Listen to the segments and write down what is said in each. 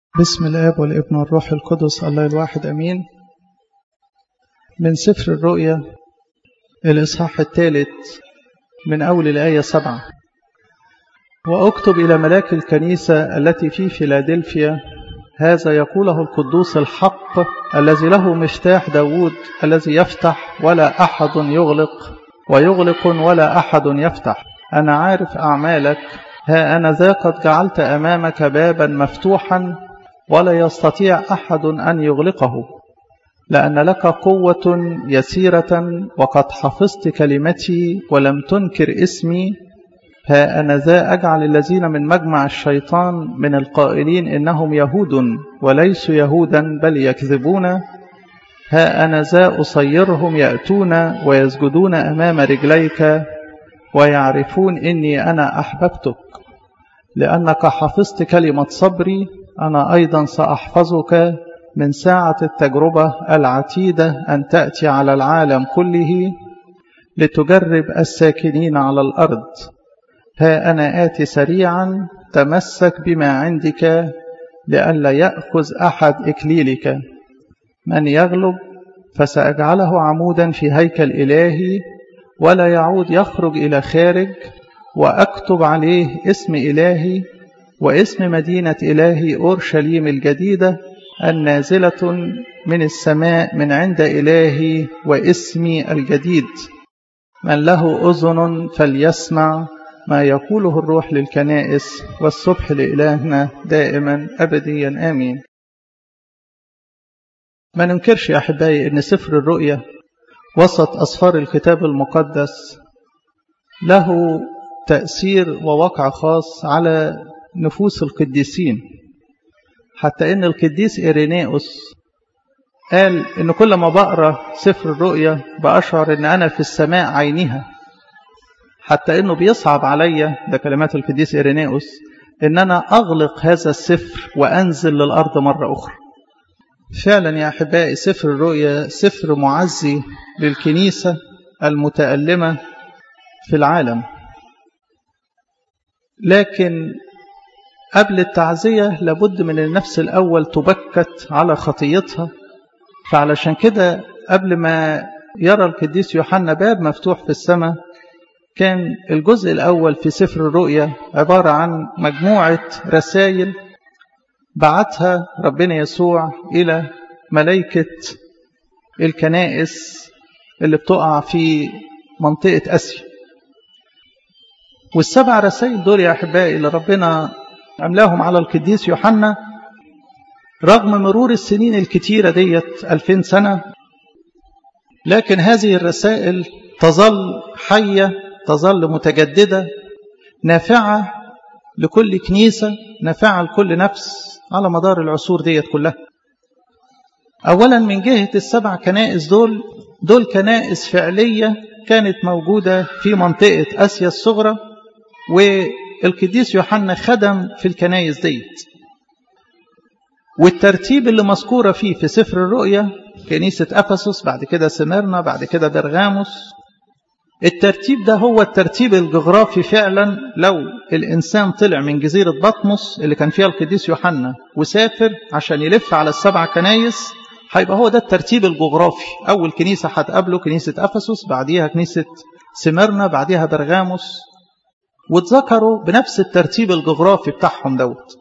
بسم الآب والابن والروح القدس الله الواحد أمين من سفر الرؤيا الإصحاح الثالث من أول الآية سبعة وأكتب إلى ملاك الكنيسة التي في فيلادلفيا هذا يقوله القدوس الحق الذي له مفتاح داود الذي يفتح ولا أحد يغلق ويغلق ولا أحد يفتح أنا عارف أعمالك ها أنا ذا قد جعلت أمامك بابا مفتوحا ولا يستطيع أحد أن يغلقه لأن لك قوة يسيرة وقد حفظت كلمتي ولم تنكر اسمي ها أنا ذا أجعل الذين من مجمع الشيطان من القائلين إنهم يهود وليسوا يهودا بل يكذبون ها أنا ذا أصيرهم يأتون ويسجدون أمام رجليك ويعرفون إني أنا أحببتك لأنك حفظت كلمة صبري أنا أيضا سأحفظك من ساعة التجربة العتيدة أن تأتي على العالم كله لتجرب الساكنين على الأرض ها أنا آتي سريعا تمسك بما عندك لئلا يأخذ أحد إكليلك من يغلب فسأجعله عمودا في هيكل إلهي ولا يعود يخرج إلى خارج وأكتب عليه اسم إلهي واسم مدينة إلهي أورشليم الجديدة النازلة من السماء من عند إلهي واسمي الجديد من له أذن فليسمع ما يقوله الروح للكنائس والصبح لإلهنا دائما أبديا آمين ما ننكرش يا أحبائي أن سفر الرؤيا وسط أسفار الكتاب المقدس له تأثير ووقع خاص على نفوس القديسين حتى ان القديس إيرينيوس قال ان كل ما بقرا سفر الرؤيا بأشعر ان انا في السماء عينها حتى انه بيصعب عليا ده كلمات القديس إيرينيوس ان انا اغلق هذا السفر وانزل للارض مرة اخرى فعلا يا احبائي سفر الرؤيا سفر معزي للكنيسة المتألمة في العالم لكن قبل التعزية لابد من النفس الأول تبكت على خطيتها فعلشان كده قبل ما يرى القديس يوحنا باب مفتوح في السماء كان الجزء الأول في سفر الرؤيا عبارة عن مجموعة رسائل بعتها ربنا يسوع إلى ملائكة الكنائس اللي بتقع في منطقة أسيا والسبع رسائل دول يا أحبائي اللي ربنا عملاهم على القديس يوحنا رغم مرور السنين الكتيرة ديت ألفين سنة لكن هذه الرسائل تظل حية تظل متجددة نافعة لكل كنيسة نافعة لكل نفس على مدار العصور ديت كلها أولا من جهة السبع كنائس دول دول كنائس فعلية كانت موجودة في منطقة آسيا الصغرى والقديس يوحنا خدم في الكنايس ديت والترتيب اللي مذكورة فيه في سفر الرؤيا كنيسة أفسس بعد كده سميرنا بعد كده برغاموس الترتيب ده هو الترتيب الجغرافي فعلا لو الإنسان طلع من جزيرة بطمس اللي كان فيها القديس يوحنا وسافر عشان يلف على السبع كنايس هيبقى هو ده الترتيب الجغرافي أول كنيسة هتقابله كنيسة أفسس بعديها كنيسة سميرنا بعديها برغاموس واتذكروا بنفس الترتيب الجغرافي بتاعهم دوت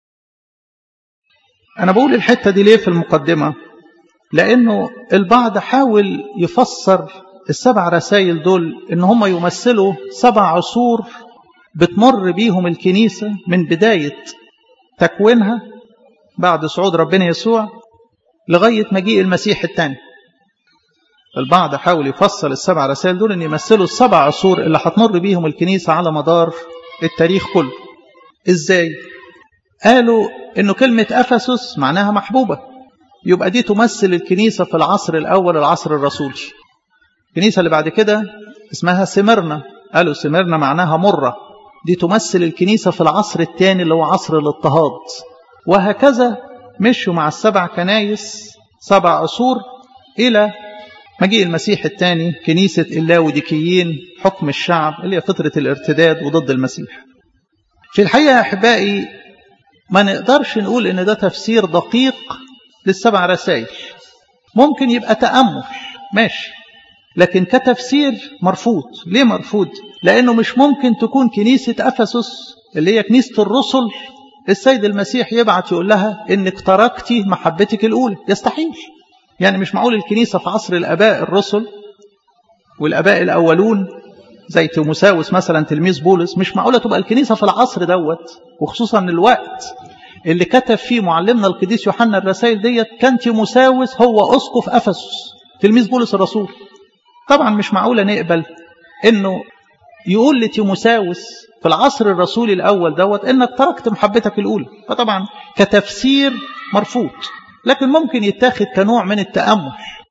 أنا بقول الحتة دي ليه في المقدمة لأنه البعض حاول يفسر السبع رسائل دول إن هم يمثلوا سبع عصور بتمر بيهم الكنيسة من بداية تكوينها بعد صعود ربنا يسوع لغاية مجيء المسيح الثاني البعض حاول يفسر السبع رسائل دول ان يمثلوا السبع عصور اللي هتمر بيهم الكنيسة على مدار التاريخ كله ازاي قالوا انه كلمة افسس معناها محبوبة يبقى دي تمثل الكنيسة في العصر الاول العصر الرسولي الكنيسة اللي بعد كده اسمها سمرنا قالوا سمرنا معناها مرة دي تمثل الكنيسة في العصر الثاني اللي هو عصر الاضطهاد وهكذا مشوا مع السبع كنايس سبع عصور إلى مجيء المسيح الثاني كنيسة اللاوديكيين حكم الشعب اللي هي فترة الارتداد وضد المسيح في الحقيقة أحبائي ما نقدرش نقول ان ده تفسير دقيق للسبع رسائل ممكن يبقى تأمل ماشي لكن كتفسير مرفوض ليه مرفوض لأنه مش ممكن تكون كنيسة أفسس اللي هي كنيسة الرسل السيد المسيح يبعت يقول لها إنك تركتي محبتك الأولى يستحيل يعني مش معقول الكنيسة في عصر الآباء الرسل والآباء الأولون زي تيموساوس مثلا تلميذ بولس مش معقولة تبقى الكنيسة في العصر دوت وخصوصا الوقت اللي كتب فيه معلمنا القديس يوحنا الرسائل ديت كان تيموساوس هو أسقف أفسس تلميذ بولس الرسول طبعا مش معقولة نقبل انه يقول لتيموساوس في العصر الرسولي الأول دوت انك تركت محبتك الأولى فطبعا كتفسير مرفوض لكن ممكن يتاخد كنوع من التأمل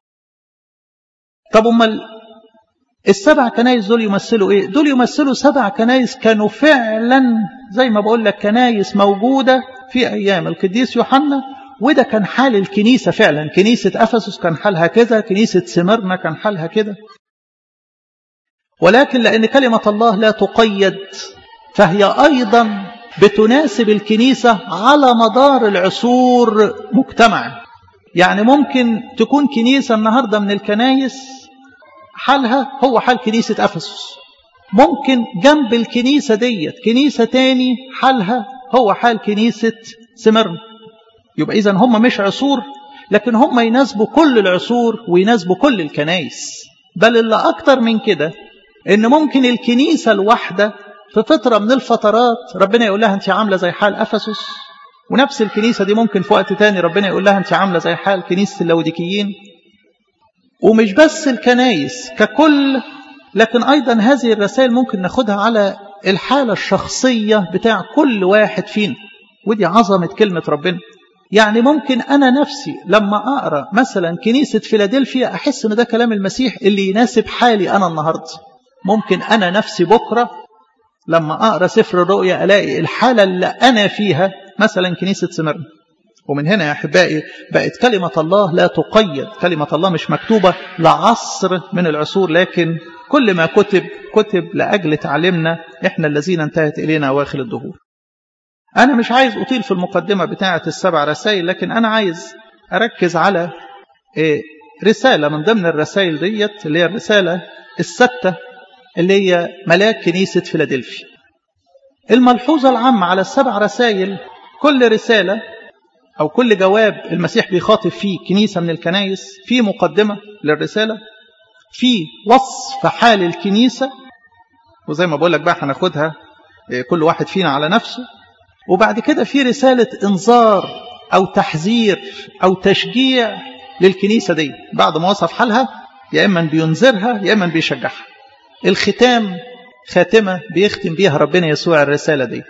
طب امال السبع كنايس دول يمثلوا ايه دول يمثلوا سبع كنايس كانوا فعلا زي ما بقول لك كنايس موجودة في أيام القديس يوحنا وده كان حال الكنيسة فعلا كنيسة أفسس كان حالها كذا كنيسة سمرنا كان حالها كده ولكن لأن كلمة الله لا تقيد فهي أيضا بتناسب الكنيسة على مدار العصور مجتمع يعني ممكن تكون كنيسة النهاردة من الكنايس حالها هو حال كنيسة أفسس ممكن جنب الكنيسة ديت كنيسة تاني حالها هو حال كنيسة سمرنا يبقى إذا هم مش عصور لكن هم يناسبوا كل العصور ويناسبوا كل الكنايس بل اللي أكتر من كده إن ممكن الكنيسة الواحدة في فترة من الفترات ربنا يقول لها أنت عاملة زي حال أفسس ونفس الكنيسة دي ممكن في وقت تاني ربنا يقول لها أنت عاملة زي حال كنيسة اللوديكيين ومش بس الكنايس ككل لكن أيضا هذه الرسائل ممكن ناخدها على الحالة الشخصية بتاع كل واحد فينا ودي عظمة كلمة ربنا يعني ممكن أنا نفسي لما أقرأ مثلا كنيسة فيلادلفيا أحس أن ده كلام المسيح اللي يناسب حالي أنا النهاردة ممكن أنا نفسي بكرة لما أقرأ سفر الرؤيا ألاقي الحالة اللي أنا فيها مثلا كنيسة سمرنا ومن هنا يا أحبائي بقت كلمة الله لا تقيد كلمة الله مش مكتوبة لعصر من العصور لكن كل ما كتب كتب لأجل تعلمنا إحنا الذين انتهت إلينا أواخر الدهور أنا مش عايز أطيل في المقدمة بتاعة السبع رسائل لكن أنا عايز أركز على رسالة من ضمن الرسائل ديت اللي هي الرسالة الستة اللي هي ملاك كنيسة فيلادلفيا الملحوظة العامة على السبع رسائل كل رسالة أو كل جواب المسيح بيخاطب فيه كنيسة من الكنايس في مقدمة للرسالة في وصف حال الكنيسة وزي ما بقول لك بقى هناخدها كل واحد فينا على نفسه وبعد كده في رسالة انذار أو تحذير أو تشجيع للكنيسة دي بعد ما وصف حالها يا إما بينذرها يا إما بيشجعها الختام خاتمة بيختم بيها ربنا يسوع الرسالة دي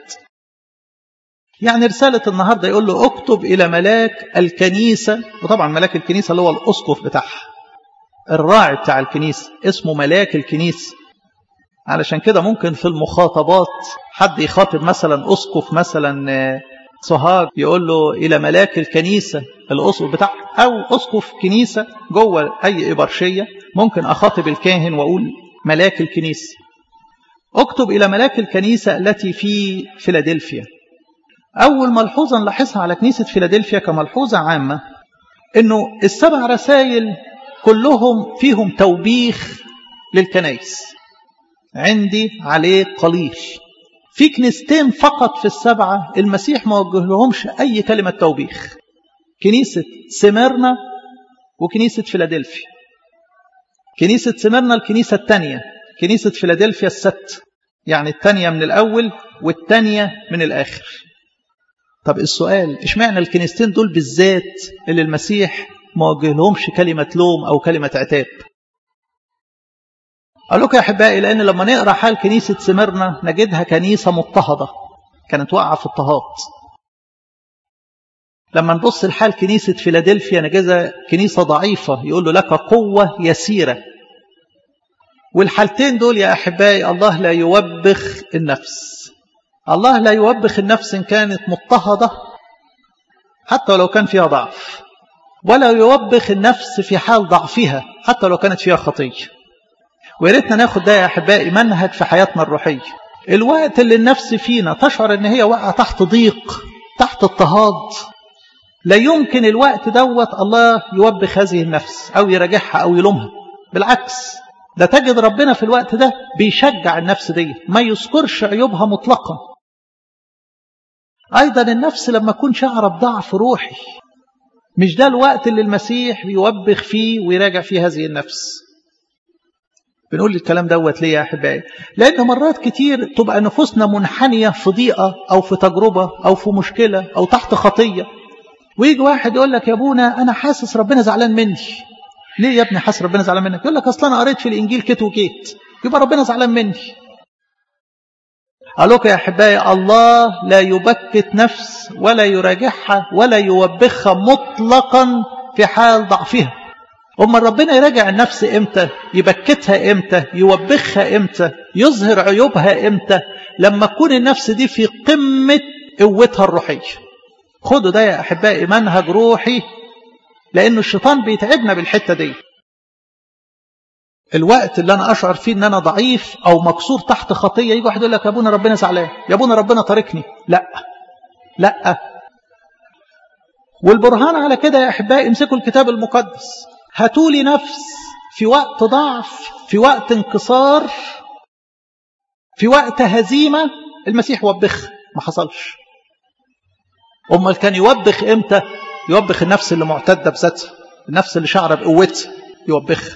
يعني رسالة النهاردة يقول له اكتب إلى ملاك الكنيسة وطبعا ملاك الكنيسة اللي هو الأسقف بتاعها الراعي بتاع الكنيسة اسمه ملاك الكنيسة علشان كده ممكن في المخاطبات حد يخاطب مثلا أسقف مثلا صهاج يقول له إلى ملاك الكنيسة الأسقف بتاعها أو أسقف كنيسة جوه أي إبرشية ممكن أخاطب الكاهن وأقول ملاك الكنيسة اكتب إلى ملاك الكنيسة التي في فيلادلفيا أول ملحوظة نلاحظها على كنيسة فيلادلفيا كملحوظة عامة أنه السبع رسائل كلهم فيهم توبيخ للكنائس عندي عليه قليل في كنيستين فقط في السبعة المسيح ما وجه لهمش أي كلمة توبيخ كنيسة سميرنا وكنيسة فيلادلفيا كنيسة سميرنا الكنيسة الثانية كنيسة فيلادلفيا الست يعني الثانية من الأول والثانية من الآخر طب السؤال اشمعنى الكنيستين دول بالذات اللي المسيح ما وجه لهمش كلمة لوم أو كلمة عتاب أقول لكم يا أحبائي لأن لما نقرأ حال كنيسة سمرنا نجدها كنيسة مضطهدة كانت واقعة في اضطهاد لما نبص لحال كنيسة فيلادلفيا نجدها كنيسة ضعيفة يقول له لك قوة يسيرة والحالتين دول يا أحبائي الله لا يوبخ النفس الله لا يوبخ النفس إن كانت مضطهدة حتى ولو كان فيها ضعف ولا يوبخ النفس في حال ضعفها حتى لو كانت فيها خطية ويا ريتنا ناخد ده يا أحبائي منهج في حياتنا الروحية الوقت اللي النفس فينا تشعر ان هي واقعة تحت ضيق تحت اضطهاد لا يمكن الوقت دوت الله يوبخ هذه النفس أو يراجعها أو يلومها بالعكس ده تجد ربنا في الوقت ده بيشجع النفس دي ما يذكرش عيوبها مطلقا أيضا النفس لما تكون شعر بضعف روحي مش ده الوقت اللي المسيح بيوبخ فيه ويراجع فيه هذه النفس بنقول الكلام دوت ليه يا أحبائي لأن مرات كتير تبقى نفوسنا منحنية في ضيقة أو في تجربة أو في مشكلة أو تحت خطية ويجي واحد يقول لك يا ابونا أنا حاسس ربنا زعلان مني ليه يا ابني حاسس ربنا زعلان منك يقول لك أصلا أنا قريت في الإنجيل كيت وكيت يبقى ربنا زعلان مني قال لكم يا أحبائي الله لا يبكت نفس ولا يراجعها ولا يوبخها مطلقا في حال ضعفها أما ربنا يراجع النفس إمتى يبكتها إمتى يوبخها إمتى يظهر عيوبها إمتى لما تكون النفس دي في قمة قوتها الروحية خدوا ده يا أحبائي منهج روحي لأن الشيطان بيتعبنا بالحتة دي الوقت اللي أنا أشعر فيه أن أنا ضعيف أو مكسور تحت خطية يجي واحد يقول لك يا أبونا ربنا زعلان يا أبونا ربنا تاركني لا لا والبرهان على كده يا أحبائي امسكوا الكتاب المقدس هاتوا لي نفس في وقت ضعف في وقت انكسار في وقت هزيمة المسيح وبخ ما حصلش أمال كان يوبخ إمتى يوبخ النفس اللي معتدة بذاتها النفس اللي شعر بقوتها يوبخ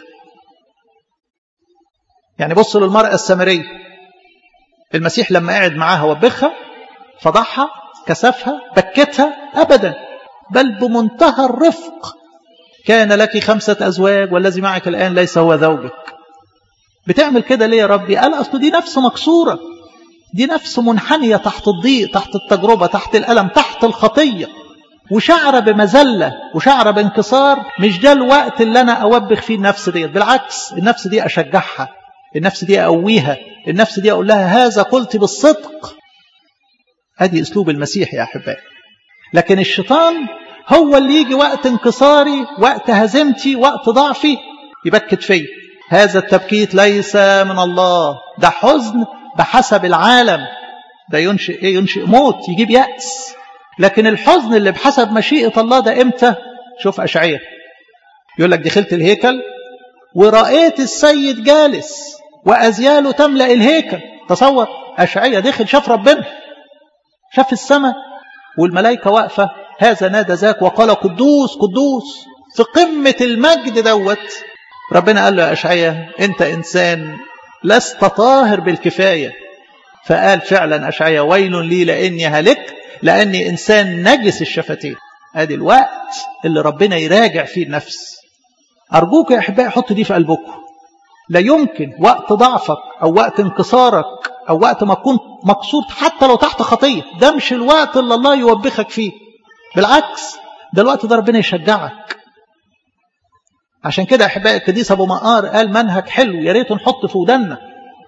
يعني بص للمرأة السامرية المسيح لما قعد معاها وبخها فضحها كسفها بكتها أبدا بل بمنتهى الرفق كان لك خمسة أزواج والذي معك الآن ليس هو زوجك بتعمل كده ليه يا ربي قال أصل دي نفس مكسورة دي نفس منحنية تحت الضيق تحت التجربة تحت الألم تحت الخطية وشعر بمذلة وشعر بانكسار مش ده الوقت اللي أنا أوبخ فيه النفس دي بالعكس النفس دي أشجعها النفس دي أقويها النفس دي أقول لها هذا قلت بالصدق هذه أسلوب المسيح يا أحبائي لكن الشيطان هو اللي يجي وقت انكساري وقت هزيمتي وقت ضعفي يبكت فيا هذا التبكيت ليس من الله ده حزن بحسب العالم ده ينشئ ايه ينشئ موت يجيب يأس لكن الحزن اللي بحسب مشيئة الله ده امتى شوف أشعية يقول لك دخلت الهيكل ورأيت السيد جالس وأزياله تملأ الهيكل تصور أشعية دخل شاف ربنا شاف السماء والملائكة واقفة هذا نادى ذاك وقال قدوس قدوس في قمة المجد دوت ربنا قال له يا أشعية أنت إنسان لست طاهر بالكفاية فقال فعلا أشعية ويل لي لأني هلكت لأني إنسان نجس الشفتين ادي الوقت اللي ربنا يراجع فيه النفس أرجوك يا أحبائي حط دي في قلبكم لا يمكن وقت ضعفك أو وقت انكسارك أو وقت ما تكون مقصود حتى لو تحت خطية ده مش الوقت اللي الله يوبخك فيه بالعكس ده الوقت ده ربنا يشجعك عشان كده يا أحبائي القديس أبو مقار قال منهج حلو يا ريت نحط في ودنا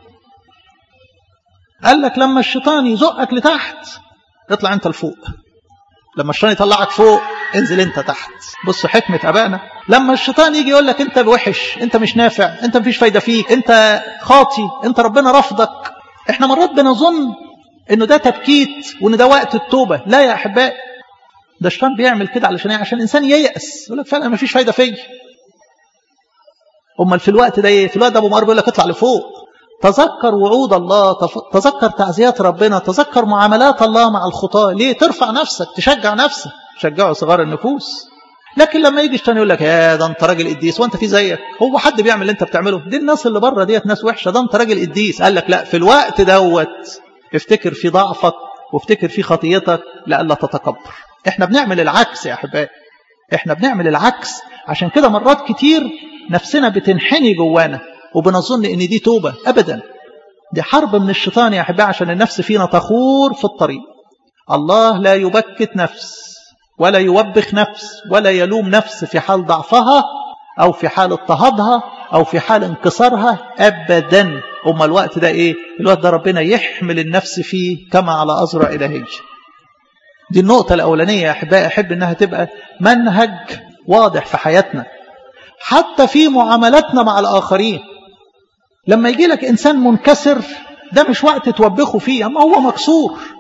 قال لك لما الشيطان يزقك لتحت اطلع انت لفوق لما الشيطان يطلعك فوق انزل انت تحت بص حكمة أبائنا لما الشيطان يجي يقول لك انت وحش انت مش نافع انت مفيش فايدة فيك انت خاطي انت ربنا رفضك احنا مرات بنظن انه ده تبكيت وان ده وقت التوبة لا يا احبائي ده الشيطان بيعمل كده علشان ايه عشان الانسان ييأس يقول لك فعلا مفيش فايدة فيا امال في الوقت ده ايه في الوقت ده ابو مار بيقول لك اطلع لفوق تذكر وعود الله تذكر تعزيات ربنا تذكر معاملات الله مع الخطاة ليه ترفع نفسك تشجع نفسك تشجعوا صغار النفوس لكن لما يجي الشيطان يقول لك يا ده انت راجل قديس وانت في زيك هو حد بيعمل اللي انت بتعمله دي الناس اللي بره ديت ناس وحشه ده انت راجل قديس قال لك لا في الوقت دوت افتكر في ضعفك وافتكر في خطيتك لئلا تتكبر احنا بنعمل العكس يا احبائي احنا بنعمل العكس عشان كده مرات كتير نفسنا بتنحني جوانا وبنظن ان دي توبة ابدا دي حرب من الشيطان يا احبائي عشان النفس فينا تخور في الطريق الله لا يبكت نفس ولا يوبخ نفس ولا يلوم نفس في حال ضعفها او في حال اضطهادها او في حال انكسارها ابدا اما الوقت ده ايه الوقت ده ربنا يحمل النفس فيه كما على أزرع إلهي دي النقطة الأولانية يا أحبائي أحب أنها تبقى منهج واضح في حياتنا حتى في معاملاتنا مع الآخرين لما يجي لك إنسان منكسر ده مش وقت توبخه فيه أما هو مكسور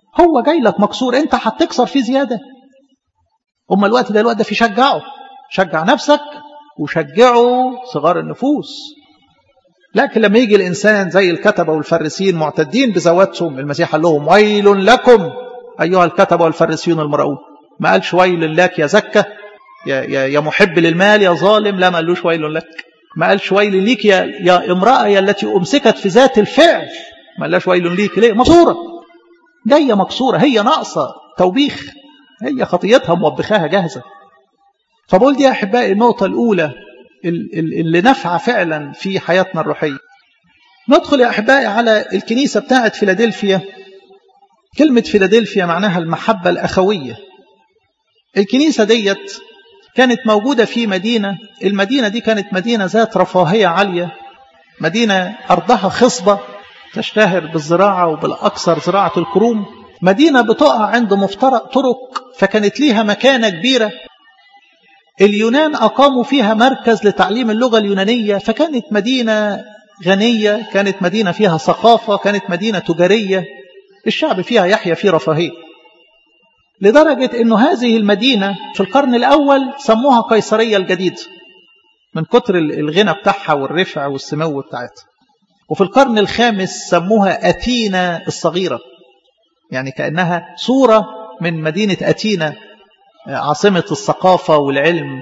هو جاي لك مكسور انت هتكسر فيه زياده اما الوقت ده الوقت ده في شجعه شجع نفسك وشجعوا صغار النفوس لكن لما يجي الإنسان زي الكتبة والفريسيين معتدين بذواتهم المسيح قال لهم ويل لكم أيها الكتبة والفريسيون المرؤون ما قالش ويل لك يا زكة يا, يا, يا محب للمال يا ظالم لا ما قالوش ويل لك ما قالش ويل ليك يا, يا امرأة يا التي أمسكت في ذات الفعل ما قالش ويل ليك ليه مكسورة جاية مكسورة هي ناقصة توبيخ هي خطيتها موبخاها جاهزة فبقول دي يا أحبائي النقطة الأولى اللي نفع فعلا في حياتنا الروحية ندخل يا أحبائي على الكنيسة بتاعت فيلادلفيا كلمة فيلادلفيا معناها المحبة الأخوية الكنيسة ديت كانت موجودة في مدينة المدينة دي كانت مدينة ذات رفاهية عالية مدينة أرضها خصبة تشتهر بالزراعة وبالأكثر زراعة الكروم مدينة بتقع عند مفترق طرق فكانت ليها مكانة كبيرة اليونان أقاموا فيها مركز لتعليم اللغة اليونانية فكانت مدينة غنية كانت مدينة فيها ثقافة كانت مدينة تجارية الشعب فيها يحيا في رفاهية لدرجة أنه هذه المدينة في القرن الأول سموها قيصرية الجديدة من كتر الغنى بتاعها والرفع والسمو بتاعتها وفي القرن الخامس سموها أثينا الصغيرة يعني كأنها صورة من مدينة أثينا عاصمة الثقافة والعلم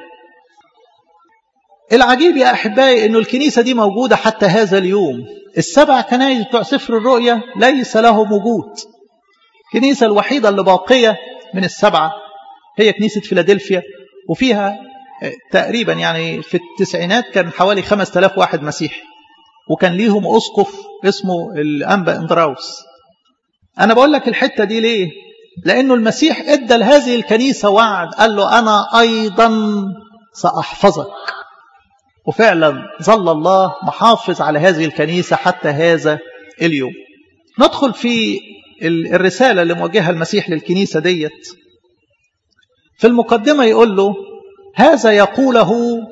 العجيب يا أحبائي أنه الكنيسة دي موجودة حتى هذا اليوم السبع كنائس بتوع سفر الرؤيا ليس لهم وجود الكنيسة الوحيدة اللي باقية من السبعة هي كنيسة فيلادلفيا وفيها تقريبا يعني في التسعينات كان حوالي 5000 واحد مسيحي وكان ليهم أسقف اسمه الأنبا اندراوس أنا بقول لك الحتة دي ليه لأنه المسيح ادى لهذه الكنيسة وعد قال له أنا أيضا سأحفظك وفعلا ظل الله محافظ على هذه الكنيسة حتى هذا اليوم ندخل في الرسالة اللي موجهها المسيح للكنيسة ديت في المقدمة يقول له هذا يقوله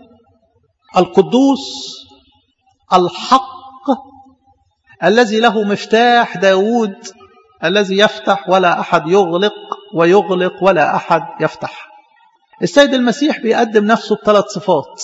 القدوس الحق الذي له مفتاح داود الذي يفتح ولا أحد يغلق ويغلق ولا أحد يفتح السيد المسيح بيقدم نفسه بثلاث صفات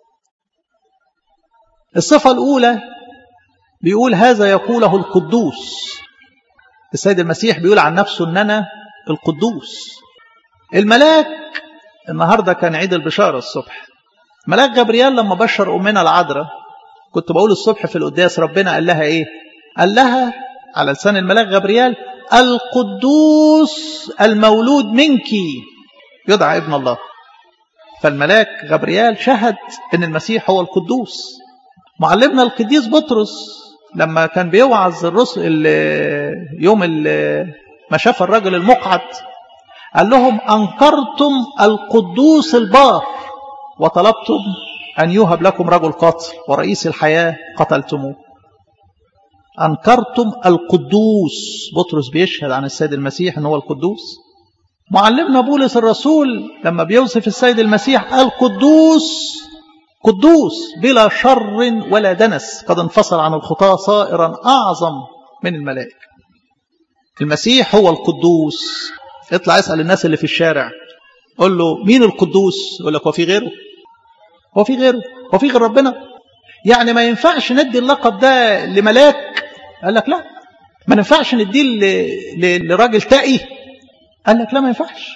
الصفة الأولى بيقول هذا يقوله القدوس السيد المسيح بيقول عن نفسه أن أنا القدوس الملاك النهاردة كان عيد البشارة الصبح ملاك جبريال لما بشر أمنا العذراء كنت بقول الصبح في القداس ربنا قال لها إيه قال لها على لسان الملاك جبريال القدوس المولود منك يدعى ابن الله فالملاك جبريال شهد ان المسيح هو القدوس معلمنا القديس بطرس لما كان بيوعظ الرسل يوم ما شاف الرجل المقعد قال لهم أنكرتم القدوس البار وطلبتم أن يوهب لكم رجل قاتل ورئيس الحياة قتلتموه أنكرتم القدوس بطرس بيشهد عن السيد المسيح أنه هو القدوس معلمنا بولس الرسول لما بيوصف السيد المسيح قال قدوس قدوس بلا شر ولا دنس قد انفصل عن الخطاة صائرا أعظم من الملائكة المسيح هو القدوس اطلع اسأل الناس اللي في الشارع قول له مين القدوس يقول لك هو في غيره هو في غيره هو في غير ربنا يعني ما ينفعش ندي اللقب ده لملاك قال لك لا ما ينفعش نديه لراجل تقي قال لك لا ما ينفعش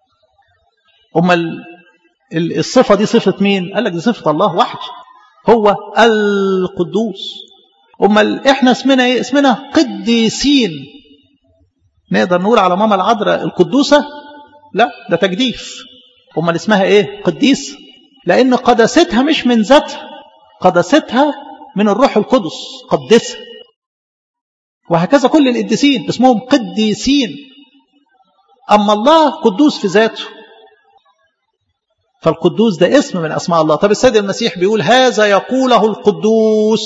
امال الصفه دي صفه مين قال لك دي صفه الله وحده هو القدوس امال احنا اسمنا ايه اسمنا قديسين نقدر نقول على ماما العذراء القدوسه لا ده تجديف امال اسمها ايه قديس لان قداستها مش من ذاتها قداستها من الروح القدس قدسها وهكذا كل القديسين اسمهم قديسين أما الله قدوس في ذاته فالقدوس ده اسم من أسماء الله طب السيد المسيح بيقول هذا يقوله القدوس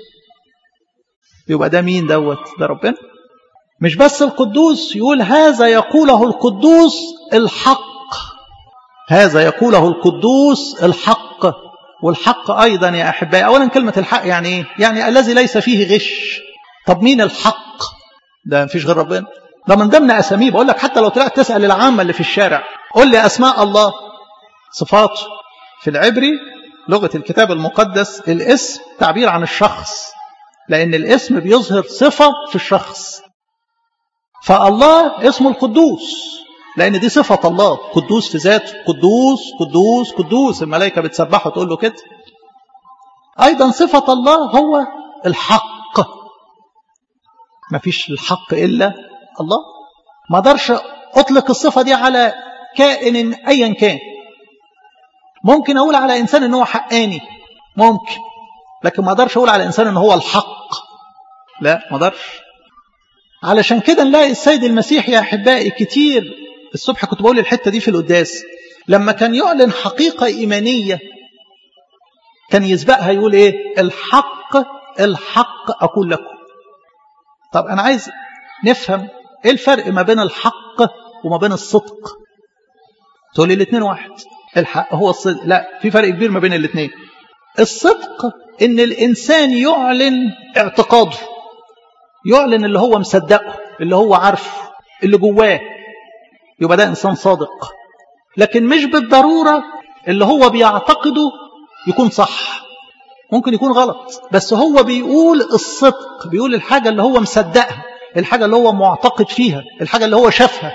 يبقى ده مين دوت ده ربنا مش بس القدوس يقول هذا يقوله القدوس الحق هذا يقوله القدوس الحق والحق أيضا يا أحبائي أولا كلمة الحق يعني إيه؟ يعني الذي ليس فيه غش طب مين الحق ده مفيش غير ربنا ده من ضمن أساميه بقول لك حتى لو طلعت تسأل العامة اللي في الشارع قول لي أسماء الله صفاته في العبري لغة الكتاب المقدس الاسم تعبير عن الشخص لأن الاسم بيظهر صفة في الشخص فالله اسمه القدوس لأن دي صفة الله قدوس في ذاته قدوس قدوس قدوس الملائكة بتسبحه تقول له كده أيضا صفة الله هو الحق ما فيش الحق إلا الله ما اقدرش أطلق الصفة دي على كائن أيا كان ممكن أقول على إنسان إن هو حقاني ممكن لكن ما اقدرش أقول على إنسان إن هو الحق لا ما اقدرش علشان كده نلاقي السيد المسيح يا أحبائي كتير الصبح كنت بقول الحتة دي في القداس لما كان يعلن حقيقة إيمانية كان يسبقها يقول إيه الحق الحق أقول لكم طب أنا عايز نفهم إيه الفرق ما بين الحق وما بين الصدق تقول لي الاثنين واحد الحق هو الصدق لا في فرق كبير ما بين الاثنين الصدق ان الانسان يعلن اعتقاده يعلن اللي هو مصدقه اللي هو عارفه اللي جواه يبقى ده انسان صادق لكن مش بالضروره اللي هو بيعتقده يكون صح ممكن يكون غلط بس هو بيقول الصدق بيقول الحاجه اللي هو مصدقها الحاجه اللي هو معتقد فيها الحاجه اللي هو شافها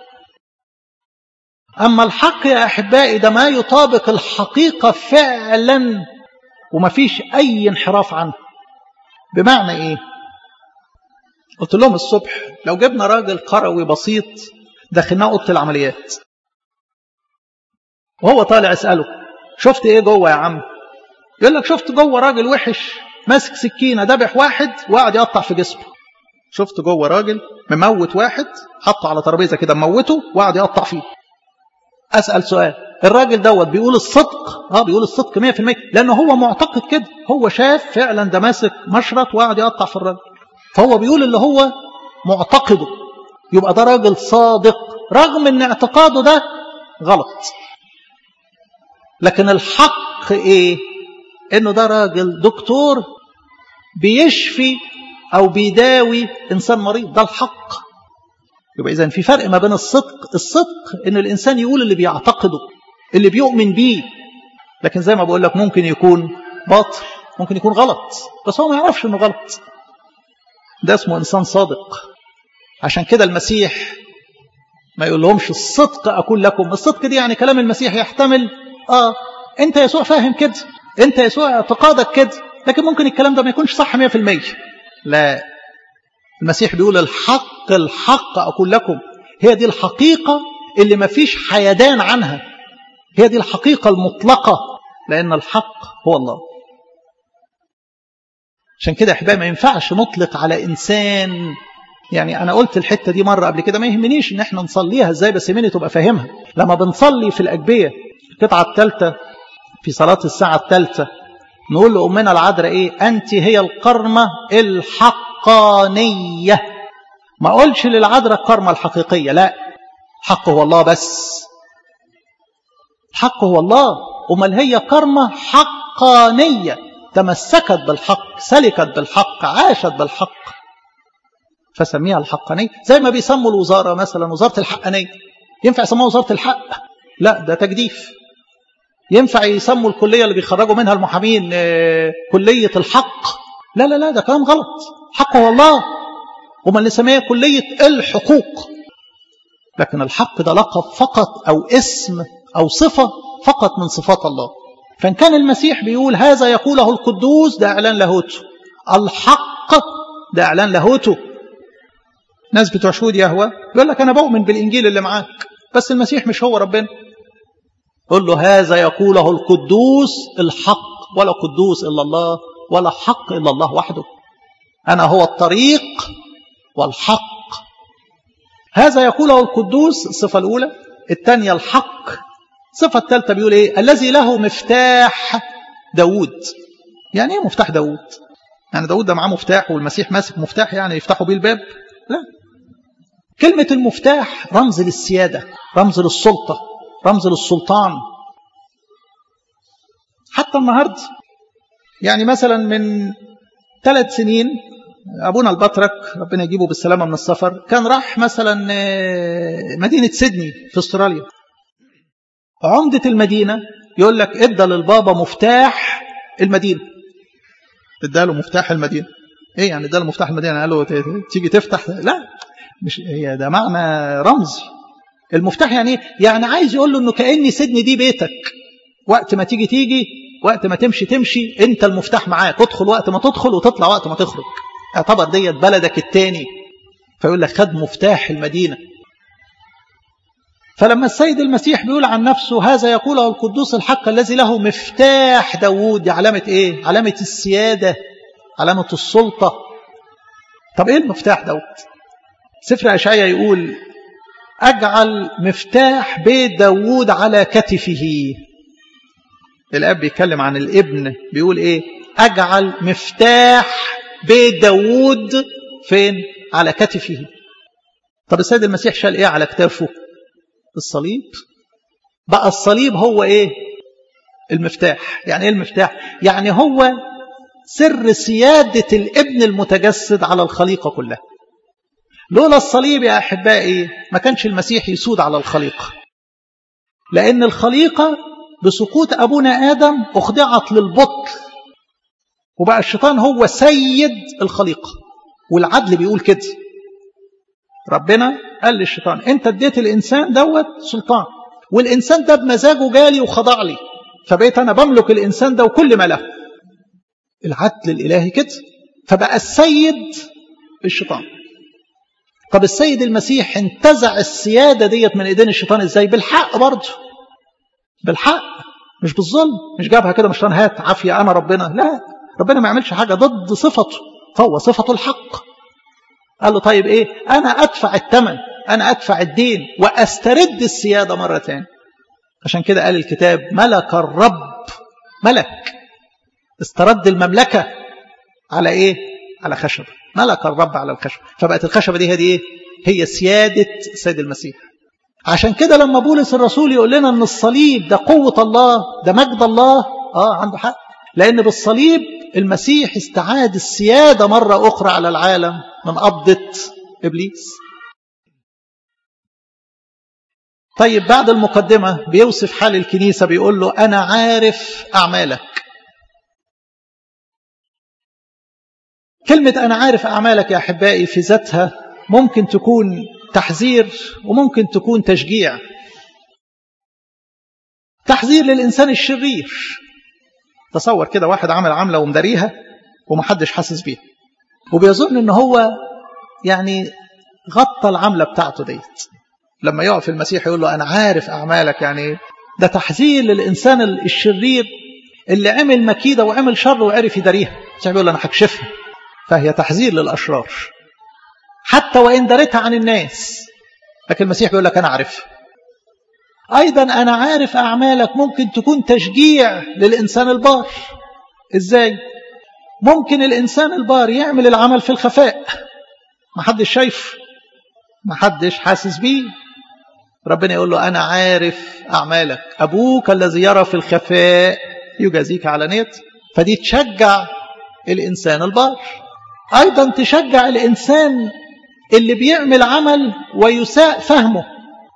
أما الحق يا أحبائي ده ما يطابق الحقيقة فعلا وما فيش أي انحراف عنه بمعنى إيه قلت لهم الصبح لو جبنا راجل قروي بسيط دخلناه أوضة العمليات وهو طالع اسأله شفت إيه جوه يا عم يقول لك شفت جوه راجل وحش ماسك سكينة دبح واحد وقعد يقطع في جسمه شفت جوه راجل مموت واحد حطه على ترابيزه كده موته وقعد يقطع فيه أسأل سؤال الراجل دوت بيقول الصدق اه بيقول الصدق 100% لأنه هو معتقد كده هو شاف فعلا ده ماسك مشرط وقعد يقطع في الراجل فهو بيقول اللي هو معتقده يبقى ده راجل صادق رغم ان اعتقاده ده غلط لكن الحق ايه انه ده راجل دكتور بيشفي او بيداوي انسان مريض ده الحق يبقى إذا في فرق ما بين الصدق الصدق إن الإنسان يقول اللي بيعتقده اللي بيؤمن بيه لكن زي ما بقول لك ممكن يكون باطل ممكن يكون غلط بس هو ما يعرفش إنه غلط ده اسمه إنسان صادق عشان كده المسيح ما يقول لهمش الصدق أقول لكم الصدق دي يعني كلام المسيح يحتمل آه أنت يسوع فاهم كده أنت يسوع اعتقادك كده لكن ممكن الكلام ده ما يكونش صح 100% لا المسيح بيقول الحق الحق أقول لكم هي دي الحقيقة اللي ما فيش حيدان عنها هي دي الحقيقة المطلقة لأن الحق هو الله عشان كده أحبائي ما ينفعش نطلق على إنسان يعني أنا قلت الحتة دي مرة قبل كده ما يهمنيش إن إحنا نصليها إزاي بس يهمني تبقى فاهمها لما بنصلي في الأجبية القطعة الثالثة في صلاة الساعة الثالثة نقول لأمنا العذراء إيه أنت هي القرمة الحقانية ما أقولش للعذراء القرمة الحقيقية لا الحق هو الله بس الحق هو الله أمال هي كرمة حقانية تمسكت بالحق سلكت بالحق عاشت بالحق فسميها الحقانية زي ما بيسموا الوزارة مثلا وزارة الحقانية ينفع يسموها وزارة الحق لا ده تجديف ينفع يسموا الكلية اللي بيخرجوا منها المحامين كلية الحق لا لا لا ده كلام غلط الحق هو الله وما اللي سميها كلية الحقوق لكن الحق ده لقب فقط أو اسم أو صفة فقط من صفات الله فإن كان المسيح بيقول هذا يقوله القدوس ده إعلان لاهوته الحق ده إعلان لاهوته ناس بتوع شهود يهوى يقول لك أنا بؤمن بالإنجيل اللي معاك بس المسيح مش هو ربنا قل له هذا يقوله القدوس الحق ولا قدوس إلا الله ولا حق إلا الله وحده أنا هو الطريق والحق هذا يقوله القدوس الصفة الأولى الثانية الحق الصفة الثالثة بيقول إيه الذي له مفتاح داود يعني إيه مفتاح داود يعني داود ده معاه مفتاح والمسيح ماسك مفتاح يعني يفتحوا بيه الباب لا كلمة المفتاح رمز للسيادة رمز للسلطة رمز للسلطان حتى النهاردة يعني مثلا من ثلاث سنين أبونا البطرك ربنا يجيبه بالسلامة من السفر كان راح مثلا مدينة سيدني في استراليا عمدة المدينة يقول لك ادى للبابا مفتاح المدينة اداله مفتاح المدينة ايه يعني اداله مفتاح المدينة قال له تيجي تفتح لا مش هي ده معنى رمزي المفتاح يعني ايه يعني عايز يقول له انه كأني سيدني دي بيتك وقت ما تيجي تيجي وقت ما تمشي تمشي انت المفتاح معاك تدخل وقت ما تدخل وتطلع وقت ما تخرج اعتبر ديت بلدك التاني فيقول لك خد مفتاح المدينة فلما السيد المسيح بيقول عن نفسه هذا يقوله القدوس الحق الذي له مفتاح داوود دي علامة ايه علامة السيادة علامة السلطة طب ايه المفتاح داود سفر أشعية يقول أجعل مفتاح بيت داوود على كتفه الأب بيتكلم عن الابن بيقول إيه أجعل مفتاح بيت داوود فين على كتفه طب السيد المسيح شال إيه على كتافه الصليب بقى الصليب هو إيه المفتاح يعني إيه المفتاح يعني هو سر سيادة الابن المتجسد على الخليقة كلها لولا الصليب يا أحبائي ما كانش المسيح يسود على الخليقة لأن الخليقة بسقوط أبونا آدم أخضعت للبطل وبقى الشيطان هو سيد الخليقة والعدل بيقول كده ربنا قال للشيطان انت اديت الإنسان دوت سلطان والإنسان ده بمزاجه جالي وخضع لي فبقيت أنا بملك الإنسان ده وكل ما له العدل الإلهي كده فبقى السيد الشيطان طب السيد المسيح انتزع السيادة ديت من ايدين الشيطان ازاي بالحق برضه بالحق مش بالظلم مش جابها كده مش هات عافية انا ربنا لا ربنا ما يعملش حاجة ضد صفته فهو صفته الحق قال له طيب ايه انا ادفع الثمن انا ادفع الدين واسترد السيادة مرة تاني عشان كده قال الكتاب ملك الرب ملك استرد المملكة على ايه على خشبه ملك الرب على الخشبة فبقت الخشبة دي هذه ايه هي سيادة السيد المسيح عشان كده لما بولس الرسول يقول لنا ان الصليب ده قوة الله ده مجد الله اه عنده حق لان بالصليب المسيح استعاد السيادة مرة اخرى على العالم من قبضة ابليس طيب بعد المقدمة بيوصف حال الكنيسة بيقول له انا عارف اعمالك كلمة أنا عارف أعمالك يا أحبائي في ذاتها ممكن تكون تحذير وممكن تكون تشجيع تحذير للإنسان الشرير تصور كده واحد عمل عملة ومداريها ومحدش حاسس بيها وبيظن ان هو يعني غطى العملة بتاعته ديت لما يقف المسيح يقول له أنا عارف أعمالك يعني ده تحذير للإنسان الشرير اللي عمل مكيدة وعمل شر وعرف يداريها المسيح بيقول له أنا هكشفها فهي تحذير للأشرار حتى وإن درتها عن الناس لكن المسيح بيقول لك أنا عارف أيضا أنا عارف أعمالك ممكن تكون تشجيع للإنسان البار إزاي؟ ممكن الإنسان البار يعمل العمل في الخفاء ما حدش شايف ما حدش حاسس بيه ربنا يقول له أنا عارف أعمالك أبوك الذي يرى في الخفاء يجازيك على نيت فدي تشجع الإنسان البار أيضا تشجع الإنسان اللي بيعمل عمل ويساء فهمه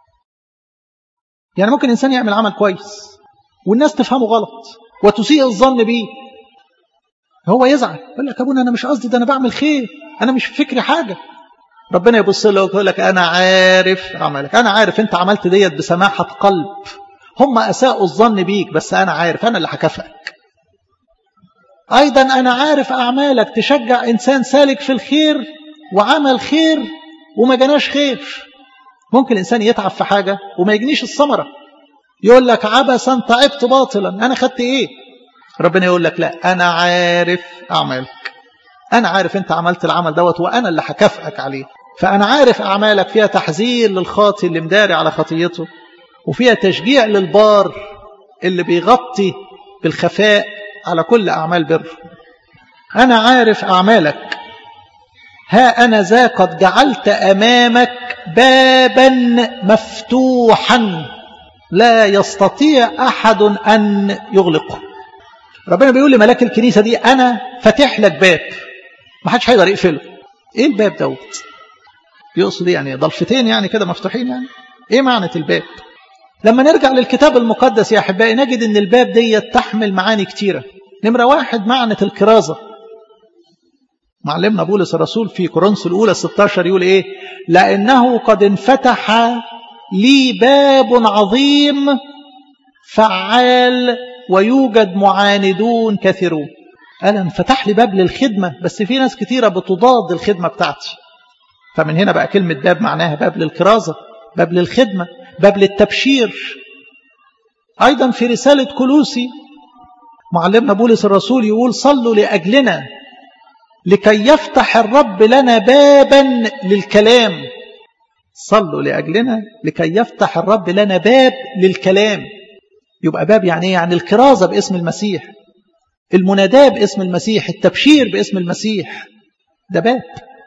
يعني ممكن إنسان يعمل عمل كويس والناس تفهمه غلط وتسيء الظن بيه هو يزعل يقول لك أبونا أنا مش قصدي ده أنا بعمل خير أنا مش في فكري حاجة ربنا يبص له ويقول لك أنا عارف عملك أنا عارف أنت عملت ديت بسماحة قلب هم أساءوا الظن بيك بس أنا عارف أنا اللي هكافئك أيضا أنا عارف أعمالك تشجع إنسان سالك في الخير وعمل خير وما جناش خير ممكن الإنسان يتعب في حاجة وما يجنيش الثمرة يقول لك عبسا تعبت باطلا أنا خدت إيه ربنا يقول لك لا أنا عارف أعمالك أنا عارف أنت عملت العمل دوت وأنا اللي هكافئك عليه فأنا عارف أعمالك فيها تحذير للخاطي اللي مداري على خطيته وفيها تشجيع للبار اللي بيغطي بالخفاء على كل أعمال بر أنا عارف أعمالك ها أنا ذا قد جعلت أمامك بابا مفتوحا لا يستطيع أحد أن يغلقه ربنا بيقول لملاك الكنيسة دي أنا فاتح لك باب ما حدش هيقدر يقفله ايه الباب دوت يقصد يعني ضلفتين يعني كده مفتوحين يعني ايه معنى الباب لما نرجع للكتاب المقدس يا احبائي نجد ان الباب دي تحمل معاني كتيره نمره واحد معنى الكرازه معلمنا بولس الرسول في كورنثوس الاولى 16 يقول ايه لانه قد انفتح لي باب عظيم فعال ويوجد معاندون كثيرون قال انفتح لي باب للخدمة بس في ناس كتيرة بتضاد الخدمة بتاعتي فمن هنا بقى كلمة باب معناها باب للكرازة باب للخدمة باب للتبشير أيضا في رسالة كلوسي معلمنا بولس الرسول يقول صلوا لأجلنا لكي يفتح الرب لنا بابا للكلام صلوا لأجلنا لكي يفتح الرب لنا باب للكلام يبقى باب يعني يعني الكرازة باسم المسيح المناداة باسم المسيح التبشير باسم المسيح ده باب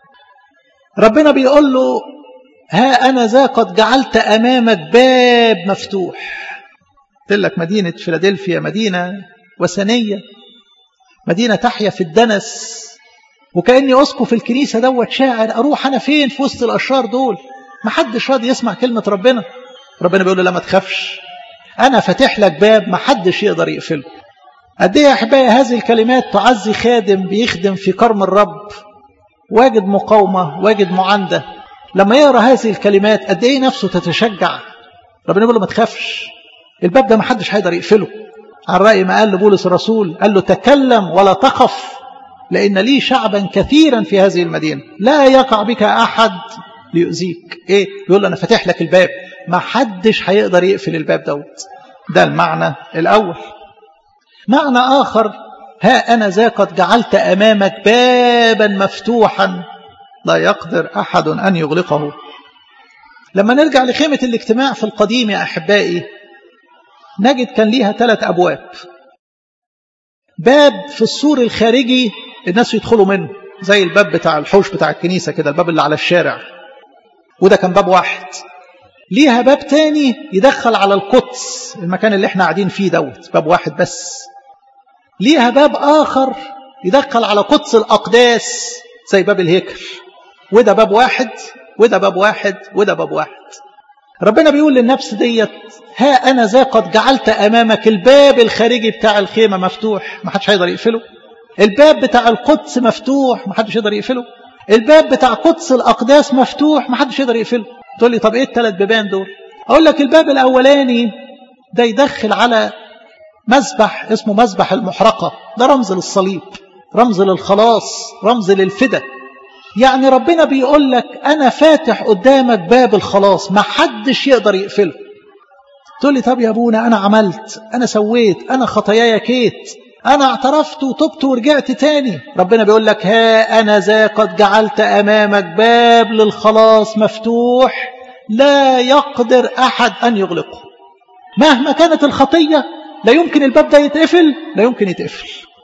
ربنا بيقول له ها أنا ذا قد جعلت أمامك باب مفتوح قلت لك مدينة فيلادلفيا مدينة وثنية مدينة تحيا في الدنس وكأني أسقف الكنيسة دوت شاعر أروح أنا فين في وسط الأشرار دول ما حدش راضي يسمع كلمة ربنا ربنا بيقول له لا ما تخافش أنا فاتح لك باب ما حدش يقدر يقفله قد ايه يا احبائي هذه الكلمات تعزي خادم بيخدم في كرم الرب واجد مقاومة واجد معاندة لما يقرأ هذه الكلمات قد ايه نفسه تتشجع ربنا يقول له ما تخافش الباب ده ما حدش هيقدر يقفله على رأي ما قال لبولس الرسول قال له تكلم ولا تخف لأن لي شعبا كثيرا في هذه المدينة لا يقع بك أحد ليؤذيك ايه يقول له انا فاتح لك الباب ما حدش هيقدر يقفل الباب دوت ده المعنى الاول معنى اخر ها انا ذا قد جعلت امامك بابا مفتوحا لا يقدر احد ان يغلقه لما نرجع لخيمه الاجتماع في القديم يا احبائي نجد كان ليها ثلاث ابواب باب في السور الخارجي الناس يدخلوا منه زي الباب بتاع الحوش بتاع الكنيسه كده الباب اللي على الشارع وده كان باب واحد ليها باب تاني يدخل على القدس المكان اللي احنا قاعدين فيه دوت باب واحد بس ليها باب آخر يدخل على قدس الأقداس زي باب الهيكل وده باب واحد وده باب واحد وده باب واحد ربنا بيقول للنفس ديت ها أنا ذا قد جعلت أمامك الباب الخارجي بتاع الخيمة مفتوح ما حدش هيقدر يقفله الباب بتاع القدس مفتوح ما حدش يقدر يقفله الباب بتاع قدس الأقداس مفتوح ما حدش يقدر يقفله تقول لي طب ايه الثلاث بيبان دول اقول لك الباب الاولاني ده يدخل على مذبح اسمه مذبح المحرقه ده رمز للصليب رمز للخلاص رمز للفدا يعني ربنا بيقول لك انا فاتح قدامك باب الخلاص ما حدش يقدر يقفله تقول لي طب يا ابونا انا عملت انا سويت انا خطاياي كيت انا اعترفت وتبت ورجعت تاني ربنا بيقول لك ها انا ذا قد جعلت امامك باب للخلاص مفتوح لا يقدر احد ان يغلقه مهما كانت الخطيه لا يمكن الباب ده يتقفل لا يمكن يتقفل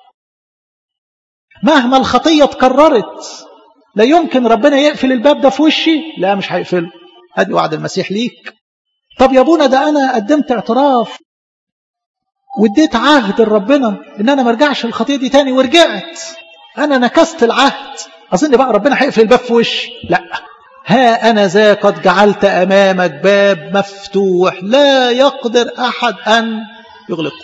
مهما الخطيه اتكررت لا يمكن ربنا يقفل الباب ده في وشي لا مش هيقفله ادي وعد المسيح ليك طب يا ابونا ده انا قدمت اعتراف واديت عهد لربنا ان انا ما ارجعش الخطيه دي تاني ورجعت انا نكست العهد اظن بقى ربنا هيقفل الباب في وشي لا ها انا ذا قد جعلت امامك باب مفتوح لا يقدر احد ان يغلقه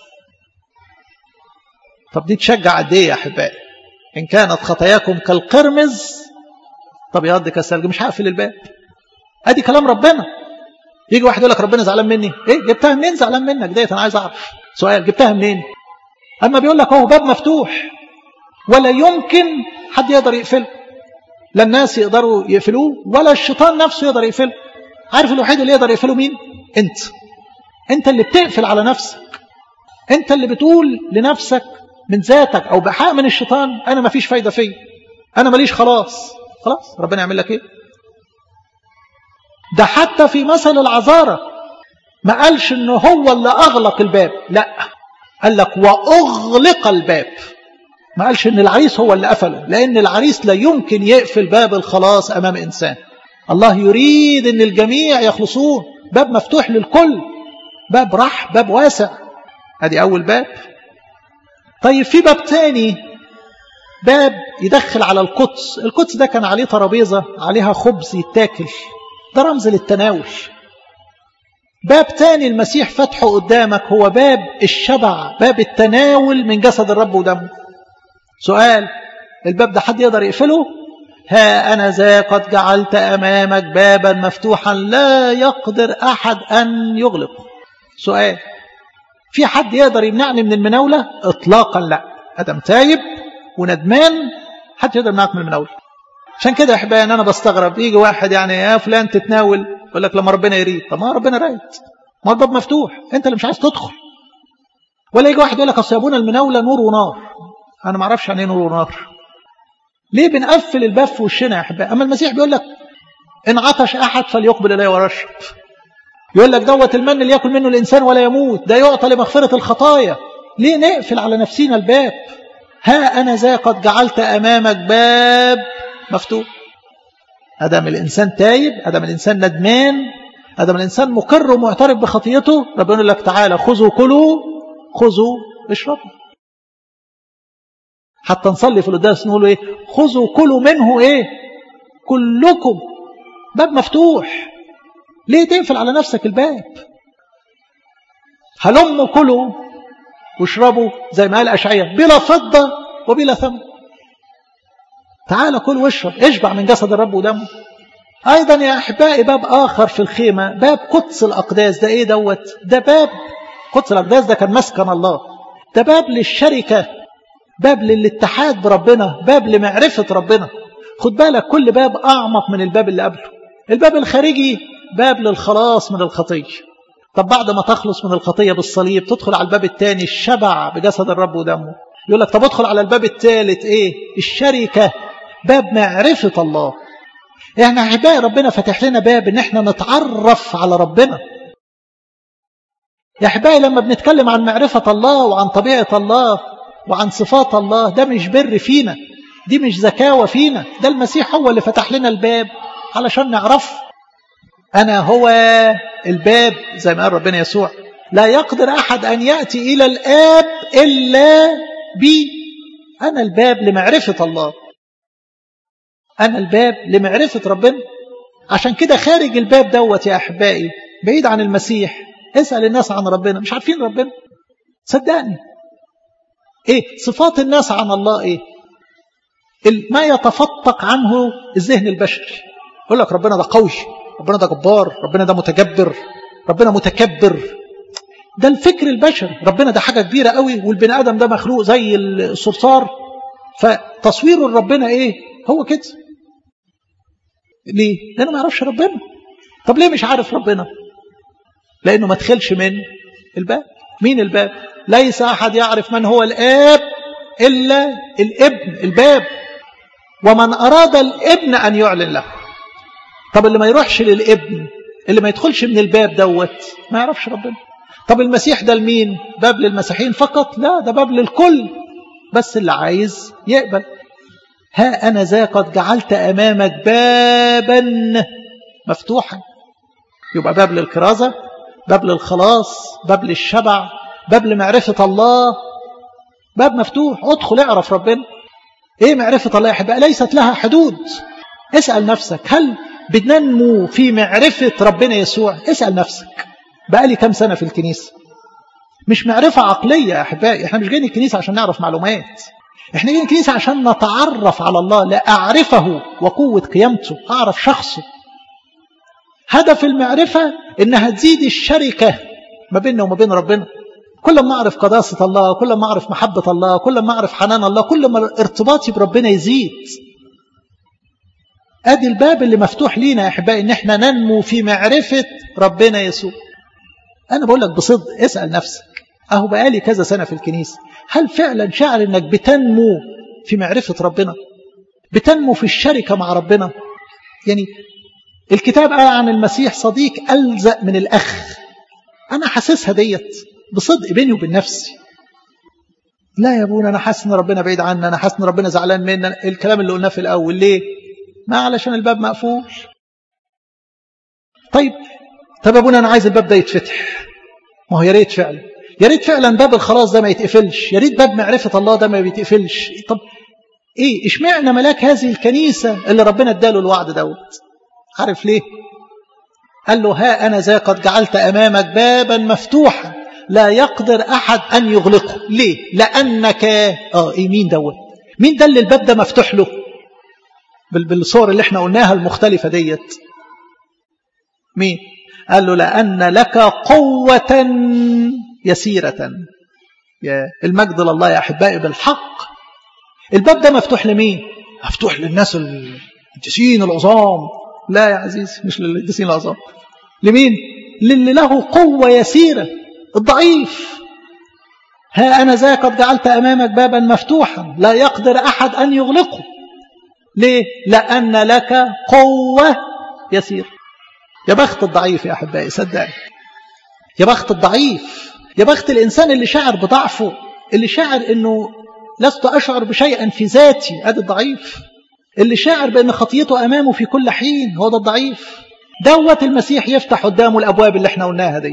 طب دي تشجع قد ايه يا احبائي ان كانت خطاياكم كالقرمز طب يا قد كالثلج مش هقفل الباب ادي كلام ربنا يجي واحد يقول لك ربنا زعلان مني ايه جبتها منين زعلان منك ديت انا عايز اعرف سؤال جبتها منين اما بيقول لك هو باب مفتوح ولا يمكن حد يقدر يقفله لا الناس يقدروا يقفلوه ولا الشيطان نفسه يقدر يقفله عارف الوحيد اللي يقدر يقفله مين انت انت اللي بتقفل على نفسك انت اللي بتقول لنفسك من ذاتك او بحق من الشيطان انا ما فيش فايده فيا انا ماليش خلاص خلاص ربنا يعمل لك ايه ده حتى في مثل العذارة ما قالش انه هو اللي اغلق الباب لا قال لك واغلق الباب ما قالش ان العريس هو اللي قفله لان العريس لا يمكن يقفل باب الخلاص امام انسان الله يريد ان الجميع يخلصون باب مفتوح للكل باب رح باب واسع ادي اول باب طيب في باب تاني باب يدخل على القدس القدس ده كان عليه ترابيزة عليها خبز يتاكل ده رمز للتناول باب تاني المسيح فتحه قدامك هو باب الشبع باب التناول من جسد الرب ودمه سؤال الباب ده حد يقدر يقفله ها أنا ذا قد جعلت أمامك بابا مفتوحا لا يقدر أحد أن يغلق سؤال في حد يقدر يمنعني من المناولة اطلاقا لا ادم تايب وندمان حد يقدر يمنعك من المناولة عشان كده يا احبائي انا بستغرب يجي واحد يعني يا فلان تتناول يقول لك لما ربنا يريد طب ما ربنا رايد ما الباب مفتوح انت اللي مش عايز تدخل ولا يجي واحد يقول لك اصل يا ابونا المناوله نور ونار انا ما اعرفش يعني ايه نور ونار ليه بنقفل الباب في وشنا يا احبائي اما المسيح بيقول لك ان عطش احد فليقبل الي ويشرب يقول لك دوت المن اللي ياكل منه الانسان ولا يموت ده يعطى لمغفره الخطايا ليه نقفل على نفسنا الباب ها انا ذا قد جعلت امامك باب مفتوح ادم الانسان تايب ادم الانسان ندمان ادم الانسان مقر ومعترف بخطيته ربنا يقول لك تعالى خذوا كلوا خذوا اشربوا حتى نصلي في القداس نقول ايه خذوا كلوا منه ايه كلكم باب مفتوح ليه تقفل على نفسك الباب هلموا كلوا واشربوا زي ما قال اشعياء بلا فضه وبلا ثمن تعال كل واشرب اشبع من جسد الرب ودمه ايضا يا احبائي باب اخر في الخيمه باب قدس الاقداس ده ايه دوت ده باب قدس الاقداس ده كان مسكن الله ده باب للشركه باب للاتحاد بربنا باب لمعرفه ربنا خد بالك كل باب اعمق من الباب اللي قبله الباب الخارجي باب للخلاص من الخطيه طب بعد ما تخلص من الخطيه بالصليب تدخل على الباب الثاني الشبع بجسد الرب ودمه يقول لك طب ادخل على الباب الثالث ايه الشركه باب معرفه الله احنا احبائي ربنا فتح لنا باب ان احنا نتعرف على ربنا يا احبائي لما بنتكلم عن معرفه الله وعن طبيعه الله وعن صفات الله ده مش بر فينا دي مش زكاوه فينا ده المسيح هو اللي فتح لنا الباب علشان نعرف انا هو الباب زي ما قال ربنا يسوع لا يقدر احد ان ياتي الى الاب الا بي انا الباب لمعرفه الله أنا الباب لمعرفة ربنا عشان كده خارج الباب دوت يا أحبائي بعيد عن المسيح اسأل الناس عن ربنا مش عارفين ربنا صدقني ايه صفات الناس عن الله ايه ما يتفتق عنه الذهن البشري يقول لك ربنا ده قوي ربنا ده جبار ربنا ده متجبر ربنا متكبر ده الفكر البشري ربنا ده حاجة كبيرة قوي والبني آدم ده مخلوق زي الصرصار فتصويره لربنا ايه هو كده ليه لانه ما يعرفش ربنا طب ليه مش عارف ربنا لانه ما دخلش من الباب مين الباب ليس احد يعرف من هو الاب الا الابن الباب ومن اراد الابن ان يعلن له طب اللي ما يروحش للابن اللي ما يدخلش من الباب دوت ما يعرفش ربنا طب المسيح ده لمين باب للمسيحيين فقط لا ده باب للكل بس اللي عايز يقبل ها أنا ذا قد جعلت أمامك بابا مفتوحا يبقى باب للكرازة باب للخلاص باب للشبع باب لمعرفة الله باب مفتوح ادخل اعرف ربنا ايه معرفة الله يا احبائي ليست لها حدود اسأل نفسك هل بننمو في معرفة ربنا يسوع اسأل نفسك بقالي كم سنة في الكنيسة مش معرفة عقلية يا أحبائي احنا مش جايين الكنيسة عشان نعرف معلومات احنا جايين الكنيسة عشان نتعرف على الله لا أعرفه وقوة قيامته أعرف شخصه هدف المعرفة إنها تزيد الشركة ما بيننا وما بين ربنا كل ما أعرف قداسة الله كل ما أعرف محبة الله كل ما أعرف حنان الله كل ما ارتباطي بربنا يزيد ادي الباب اللي مفتوح لينا يا احبائي ان احنا ننمو في معرفه ربنا يسوع انا بقول لك بصدق اسال نفسك اهو بقالي كذا سنه في الكنيسه هل فعلا شعر انك بتنمو في معرفه ربنا بتنمو في الشركه مع ربنا يعني الكتاب قال عن المسيح صديق الزق من الاخ انا حاسسها ديت بصدق بيني وبين نفسي لا يا ابونا انا حاسس ان ربنا بعيد عني انا حاسس ان ربنا زعلان مني الكلام اللي قلناه في الاول ليه ما علشان الباب مقفول طيب طب يا ابونا انا عايز الباب ده يتفتح ما هو يا ريت فعلا يا ريت فعلا باب الخلاص ده ما يتقفلش يا ريت باب معرفه الله ده ما بيتقفلش طب ايه اشمعنى ملاك هذه الكنيسة اللي ربنا اداله الوعد دوت عارف ليه قال له ها أنا ذا قد جعلت أمامك بابا مفتوحا لا يقدر أحد أن يغلقه ليه لأنك آه إيه مين دوت مين ده اللي الباب ده مفتوح له بالصور اللي احنا قلناها المختلفة ديت مين قال له لأن لك قوة يسيرة يا المجد لله يا أحبائي بالحق الباب ده مفتوح لمين مفتوح للناس القديسين العظام لا يا عزيزي مش للقديسين العظام لمين للي له قوة يسيرة الضعيف ها أنا ذا قد جعلت أمامك بابا مفتوحا لا يقدر أحد أن يغلقه ليه لأن لك قوة يسيرة يا بخت الضعيف يا أحبائي صدقني يا بخت الضعيف يا بخت الإنسان اللي شعر بضعفه اللي شعر أنه لست أشعر بشيئا في ذاتي هذا الضعيف اللي شاعر بأن خطيته أمامه في كل حين هو ده الضعيف دوت المسيح يفتح قدامه الأبواب اللي احنا قلناها دي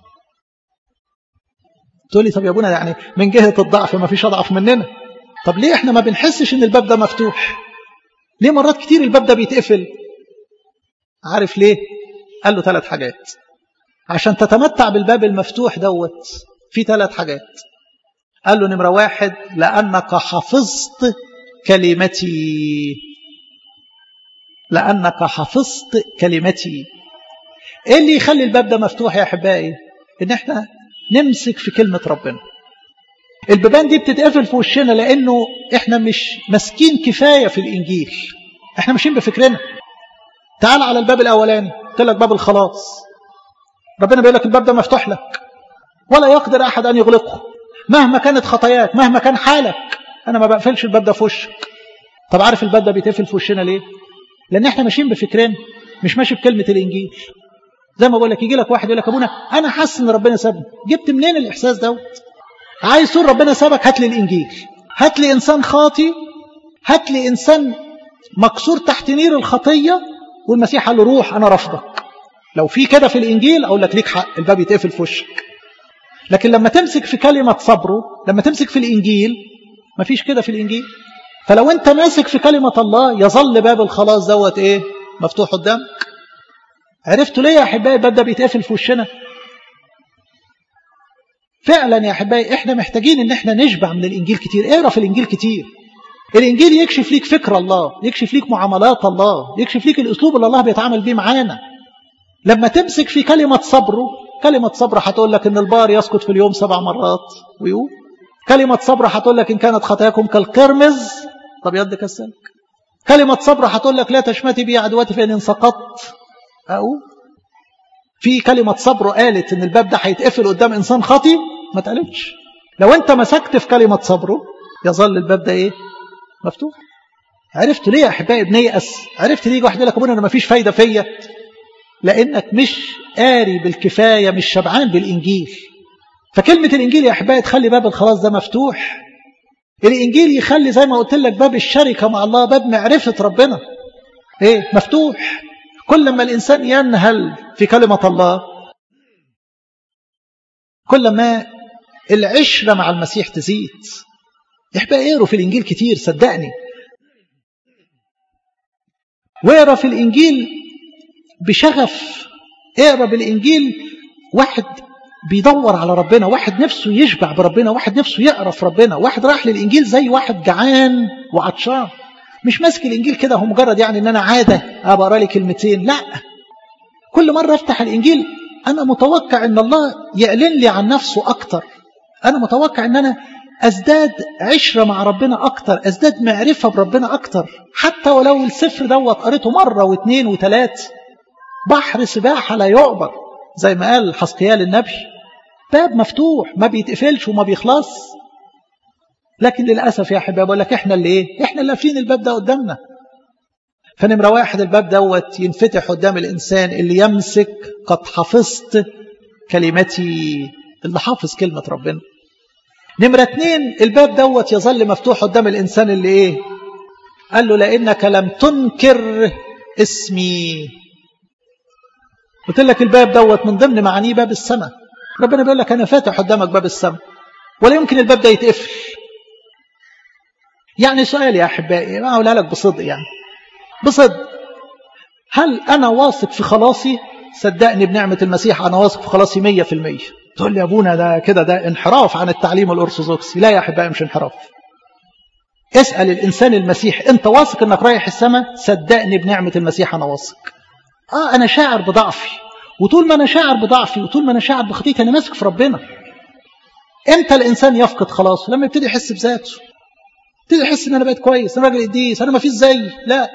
تقول لي طب يا ابونا يعني من جهة الضعف ما فيش أضعف مننا طب ليه احنا ما بنحسش ان الباب ده مفتوح ليه مرات كتير الباب ده بيتقفل عارف ليه قال له ثلاث حاجات عشان تتمتع بالباب المفتوح دوت في ثلاث حاجات قال له نمرة واحد لأنك حفظت كلمتي لأنك حفظت كلمتي إيه اللي يخلي الباب ده مفتوح يا أحبائي إن إحنا نمسك في كلمة ربنا البيبان دي بتتقفل في وشنا لأنه إحنا مش ماسكين كفاية في الإنجيل إحنا ماشيين بفكرنا تعال على الباب الأولاني قلت لك باب الخلاص ربنا بيقول لك الباب ده مفتوح لك ولا يقدر أحد أن يغلقه مهما كانت خطاياك مهما كان حالك أنا ما بقفلش الباب ده في وشك طب عارف الباب ده بيتقفل في وشنا ليه لأن احنا ماشيين بفكرنا مش ماشي بكلمة الإنجيل زي ما بقول لك يجي لك واحد يقول لك ابونا انا حاسس ان ربنا سابني جبت منين الاحساس دوت عايز تقول ربنا سابك هات لي الانجيل هات لي انسان خاطي هات لي انسان مكسور تحت نير الخطيه والمسيح قال له روح انا رافضك لو في كده في الانجيل اقول لك ليك حق الباب يتقفل في وشك لكن لما تمسك في كلمه صبره لما تمسك في الانجيل مفيش كده في الانجيل فلو انت ماسك في كلمه الله يظل باب الخلاص دوت ايه مفتوح قدامك عرفتوا ليه يا احبائي الباب ده بيتقفل في وشنا فعلا يا احبائي احنا محتاجين ان احنا نشبع من الانجيل كتير اقرا في الانجيل كتير الانجيل يكشف ليك فكر الله يكشف ليك معاملات الله يكشف ليك الاسلوب اللي الله بيتعامل بيه معانا لما تمسك في كلمه صبره كلمه صبر هتقول لك ان البار يسقط في اليوم سبع مرات ويقوم كلمه صبر هتقول لك ان كانت خطاياكم كالقرمز طب يد كالسلك كلمه صبر هتقول لك لا تشمتي بي عدواتي فان سقطت أقول في كلمة صبر قالت إن الباب ده هيتقفل قدام إنسان خاطي ما اتقالتش لو أنت مسكت في كلمة صبره يظل الباب ده إيه مفتوح عرفت ليه يا أحبائي بنيأس عرفت ليه واحد يقول لك أبونا أنا ما فيش فايدة فيا لأنك مش قاري بالكفاية مش شبعان بالإنجيل فكلمة الإنجيل يا أحبائي تخلي باب الخلاص ده مفتوح الإنجيل يخلي زي ما قلت لك باب الشركة مع الله باب معرفة ربنا إيه مفتوح كل ما الإنسان ينهل في كلمة الله كل ما العشرة مع المسيح تزيد يحبقى يقروا في الإنجيل كتير صدقني واقرا في الإنجيل بشغف اقرا بالإنجيل واحد بيدور على ربنا واحد نفسه يشبع بربنا واحد نفسه يقرا في ربنا واحد راح للإنجيل زي واحد جعان وعطشان مش ماسك الانجيل كده هو مجرد يعني ان انا عاده ابقى اقرا لي كلمتين لا كل مره افتح الانجيل انا متوقع ان الله يعلن لي عن نفسه اكتر انا متوقع ان انا ازداد عشره مع ربنا اكتر ازداد معرفه بربنا اكتر حتى ولو السفر دوت قريته مره واثنين وثلاث بحر سباحه لا يعبر زي ما قال حسقيال النبي باب مفتوح ما بيتقفلش وما بيخلص لكن للأسف يا أحباب بقول لك إحنا اللي إيه؟ إحنا اللي قافلين الباب ده قدامنا. فنمرة واحد الباب دوت ينفتح قدام الإنسان اللي يمسك قد حفظت كلمتي اللي حافظ كلمة ربنا. نمرة اتنين الباب دوت يظل مفتوح قدام الإنسان اللي إيه؟ قال له لأنك لم تنكر اسمي. قلت لك الباب دوت من ضمن معانيه باب السماء. ربنا بيقول لك أنا فاتح قدامك باب السماء. ولا يمكن الباب ده يتقفل يعني سؤال يا أحبائي ما أقولها لك بصدق يعني بصدق هل أنا واثق في خلاصي صدقني بنعمة المسيح أنا واثق في خلاصي مية في المية تقول لي يا أبونا ده كده ده انحراف عن التعليم الأرثوذكسي لا يا أحبائي مش انحراف اسأل الإنسان المسيح أنت واثق أنك رايح السماء صدقني بنعمة المسيح أنا واثق آه أنا شاعر بضعفي وطول ما أنا شاعر بضعفي وطول ما أنا شاعر بخطيتي أنا ماسك في ربنا امتى الإنسان يفقد خلاص لما يبتدي يحس بذاته يبتدي يحس ان انا بقيت كويس انا راجل قديس انا ما فيش زي لا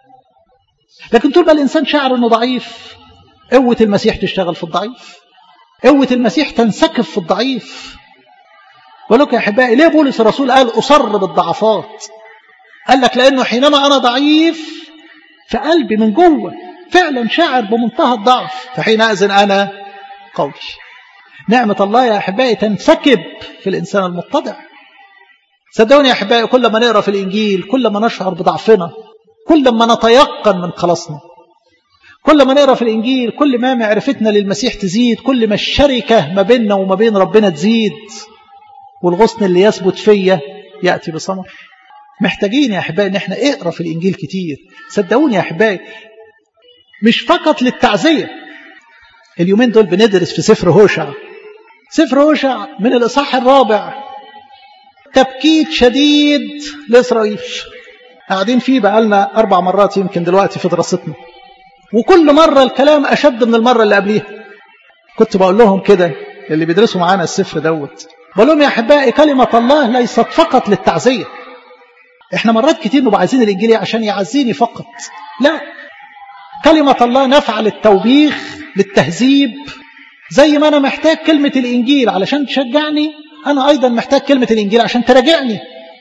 لكن طول ما الانسان شعر انه ضعيف قوه المسيح تشتغل في الضعيف قوه المسيح تنسكب في الضعيف بقول لك يا احبائي ليه بولس الرسول قال اصر بالضعفات قال لك لانه حينما انا ضعيف في قلبي من جوه فعلا شاعر بمنتهى الضعف فحينئذ انا قوي نعمه الله يا احبائي تنسكب في الانسان المتضع صدقوني يا احبائي كل ما نقرا في الانجيل كل ما نشعر بضعفنا كل ما نتيقن من خلاصنا كل ما نقرا في الانجيل كل ما معرفتنا للمسيح تزيد كل ما الشركه ما بيننا وما بين ربنا تزيد والغصن اللي يثبت فيا ياتي بثمر محتاجين يا احبائي ان احنا اقرا في الانجيل كتير صدقوني يا احبائي مش فقط للتعزيه اليومين دول بندرس في سفر هوشع سفر هوشع من الاصحاح الرابع تبكيت شديد لإسرائيل قاعدين فيه بقالنا أربع مرات يمكن دلوقتي في دراستنا وكل مرة الكلام أشد من المرة اللي قبليها كنت بقول لهم كده اللي بيدرسوا معانا السفر دوت بقول لهم يا أحبائي كلمة الله ليست فقط للتعزية احنا مرات كتير نبقى عايزين الإنجيل عشان يعزيني فقط لا كلمة الله نافعة للتوبيخ للتهذيب زي ما أنا محتاج كلمة الإنجيل علشان تشجعني أنا أيضا محتاج كلمة الإنجيل عشان تراجعني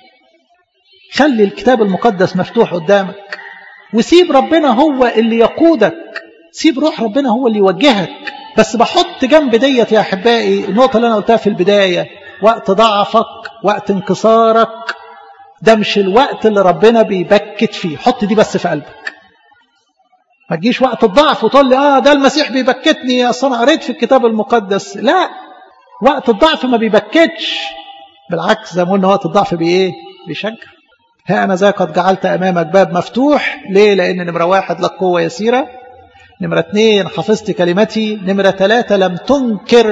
خلي الكتاب المقدس مفتوح قدامك وسيب ربنا هو اللي يقودك سيب روح ربنا هو اللي يوجهك بس بحط جنب ديت يا أحبائي النقطة اللي أنا قلتها في البداية وقت ضعفك وقت انكسارك ده مش الوقت اللي ربنا بيبكت فيه حط دي بس في قلبك ما تجيش وقت الضعف وتقول لي اه ده المسيح بيبكتني اصل انا قريت في الكتاب المقدس لا وقت الضعف ما بيبكتش بالعكس زي ما قلنا وقت الضعف بايه بيشجع ها انا ذا قد جعلت امامك باب مفتوح ليه لان نمره واحد لك قوه يسيره نمره اثنين حفظت كلمتي نمره ثلاثه لم تنكر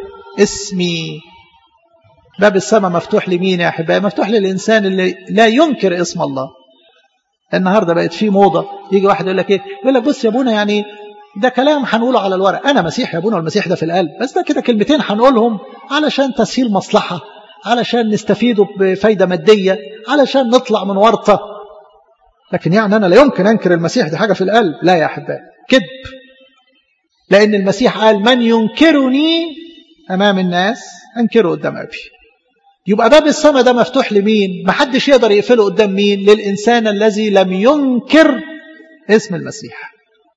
اسمي باب السماء مفتوح لمين يا احبائي مفتوح للانسان اللي لا ينكر اسم الله النهارده بقت في موضه يجي واحد يقول لك ايه يقول لك بص يا ابونا يعني ده كلام هنقوله على الورق انا مسيح يا ابونا والمسيح ده في القلب بس ده كده كلمتين هنقولهم علشان تسهيل مصلحه علشان نستفيدوا بفايده ماديه علشان نطلع من ورطه لكن يعني انا لا يمكن انكر المسيح دي حاجه في القلب لا يا احبائي كذب لان المسيح قال من ينكرني امام الناس انكره قدام ابي يبقى باب السماء ده مفتوح لمين محدش يقدر يقفله قدام مين للإنسان الذي لم ينكر اسم المسيح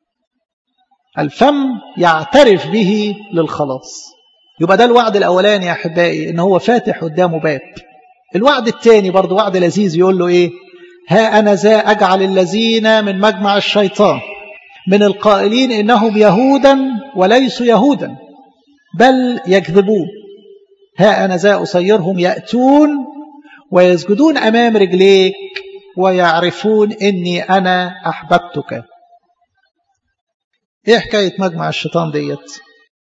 الفم يعترف به للخلاص يبقى ده الوعد الأولاني يا أحبائي إن هو فاتح قدامه باب الوعد الثاني برضه وعد لذيذ يقول له إيه ها أنا ذا أجعل الذين من مجمع الشيطان من القائلين إنهم يهودا وليسوا يهودا بل يكذبون ها أنا ذا أصيرهم يأتون ويسجدون أمام رجليك ويعرفون إني أنا أحببتك إيه حكاية مجمع الشيطان ديت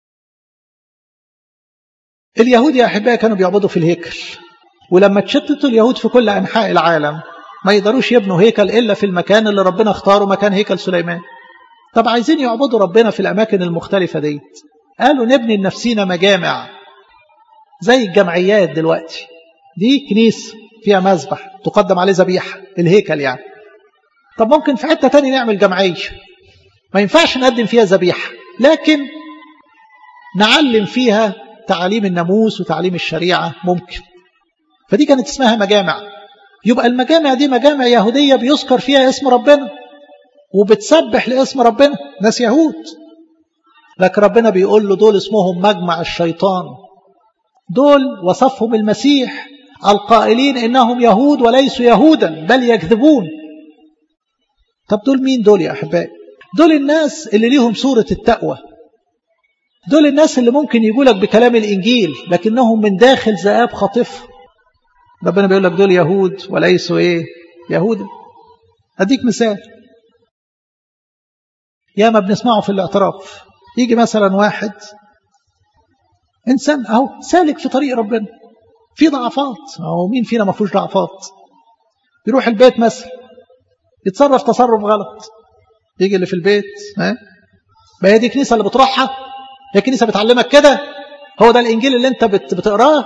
اليهود يا أحبائي كانوا بيعبدوا في الهيكل ولما تشتتوا اليهود في كل أنحاء العالم ما يقدروش يبنوا هيكل إلا في المكان اللي ربنا اختاره مكان هيكل سليمان طب عايزين يعبدوا ربنا في الأماكن المختلفة ديت قالوا نبني لنفسينا مجامع زي الجمعيات دلوقتي دي كنيسة فيها مذبح تقدم عليه ذبيحة الهيكل يعني طب ممكن في حتة تاني نعمل جمعية ما ينفعش نقدم فيها ذبيحة لكن نعلم فيها تعاليم الناموس وتعليم الشريعة ممكن فدي كانت اسمها مجامع يبقى المجامع دي مجامع يهودية بيذكر فيها اسم ربنا وبتسبح لاسم ربنا ناس يهود لكن ربنا بيقول له دول اسمهم مجمع الشيطان دول وصفهم المسيح القائلين إنهم يهود وليسوا يهودا بل يكذبون طب دول مين دول يا أحبائي دول الناس اللي ليهم صورة التقوى دول الناس اللي ممكن يقولك بكلام الإنجيل لكنهم من داخل ذئاب خاطفة ربنا بيقول لك دول يهود وليسوا ايه يهودا اديك مثال يا ما بنسمعه في الاعتراف يجي مثلا واحد انسان اهو سالك في طريق ربنا في ضعفات اهو مين فينا ما فيهوش ضعفات يروح البيت مثلا يتصرف تصرف غلط يجي اللي في البيت ها ما هي دي كنيسه اللي بتروحها هي كنيسه بتعلمك كده هو ده الانجيل اللي انت بت بتقراه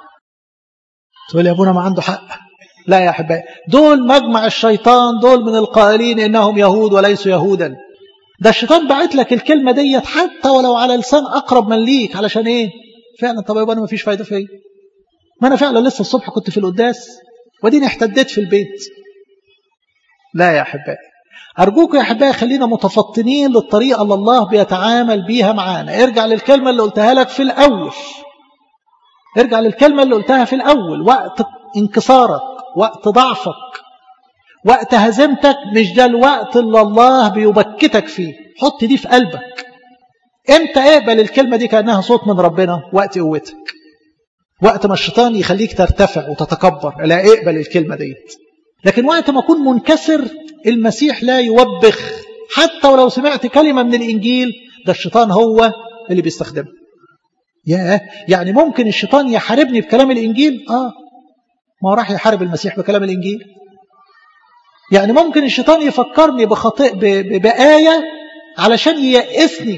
تقول يا ابونا ما عنده حق لا يا احبائي دول مجمع الشيطان دول من القائلين انهم يهود وليسوا يهودا ده الشيطان باعت لك الكلمه ديت حتى ولو على لسان اقرب من ليك علشان ايه فعلا طب يبقى انا ما فيش فايده فيا ما انا فعلا لسه الصبح كنت في القداس وديني احتديت في البيت لا يا احبائي ارجوكم يا احبائي خلينا متفطنين للطريقه اللي الله بيتعامل بيها معانا ارجع للكلمه اللي قلتها لك في الاول ارجع للكلمه اللي قلتها في الاول وقت انكسارك وقت ضعفك وقت هزيمتك مش ده الوقت اللي الله بيبكتك فيه حط دي في قلبك امتى اقبل الكلمه دي كانها صوت من ربنا وقت قوتك وقت ما الشيطان يخليك ترتفع وتتكبر لا اقبل الكلمه ديت لكن وقت ما اكون منكسر المسيح لا يوبخ حتى ولو سمعت كلمه من الانجيل ده الشيطان هو اللي بيستخدمها ياه يعني ممكن الشيطان يحاربني بكلام الانجيل اه ما هو راح يحارب المسيح بكلام الانجيل يعني ممكن الشيطان يفكرني بخطئ بآية علشان ييأسني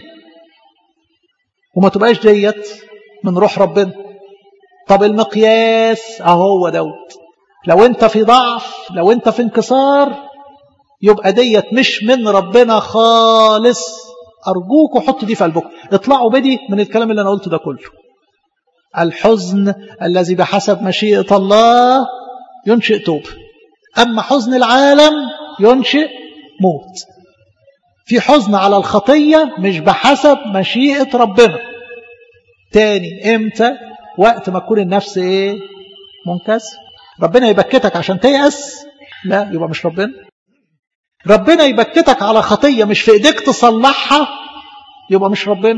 وما تبقاش ديت من روح ربنا طب المقياس اهو دوت لو انت في ضعف لو انت في انكسار يبقى ديت مش من ربنا خالص ارجوكوا حطوا دي في قلبكم اطلعوا بدي من الكلام اللي انا قلته ده كله الحزن الذي بحسب مشيئة الله ينشئ توبه أما حزن العالم ينشئ موت في حزن على الخطية مش بحسب مشيئة ربنا تاني امتى وقت ما تكون النفس ايه منكسر ربنا يبكتك عشان تيأس لا يبقى مش ربنا ربنا يبكتك على خطية مش في ايديك تصلحها يبقى مش ربنا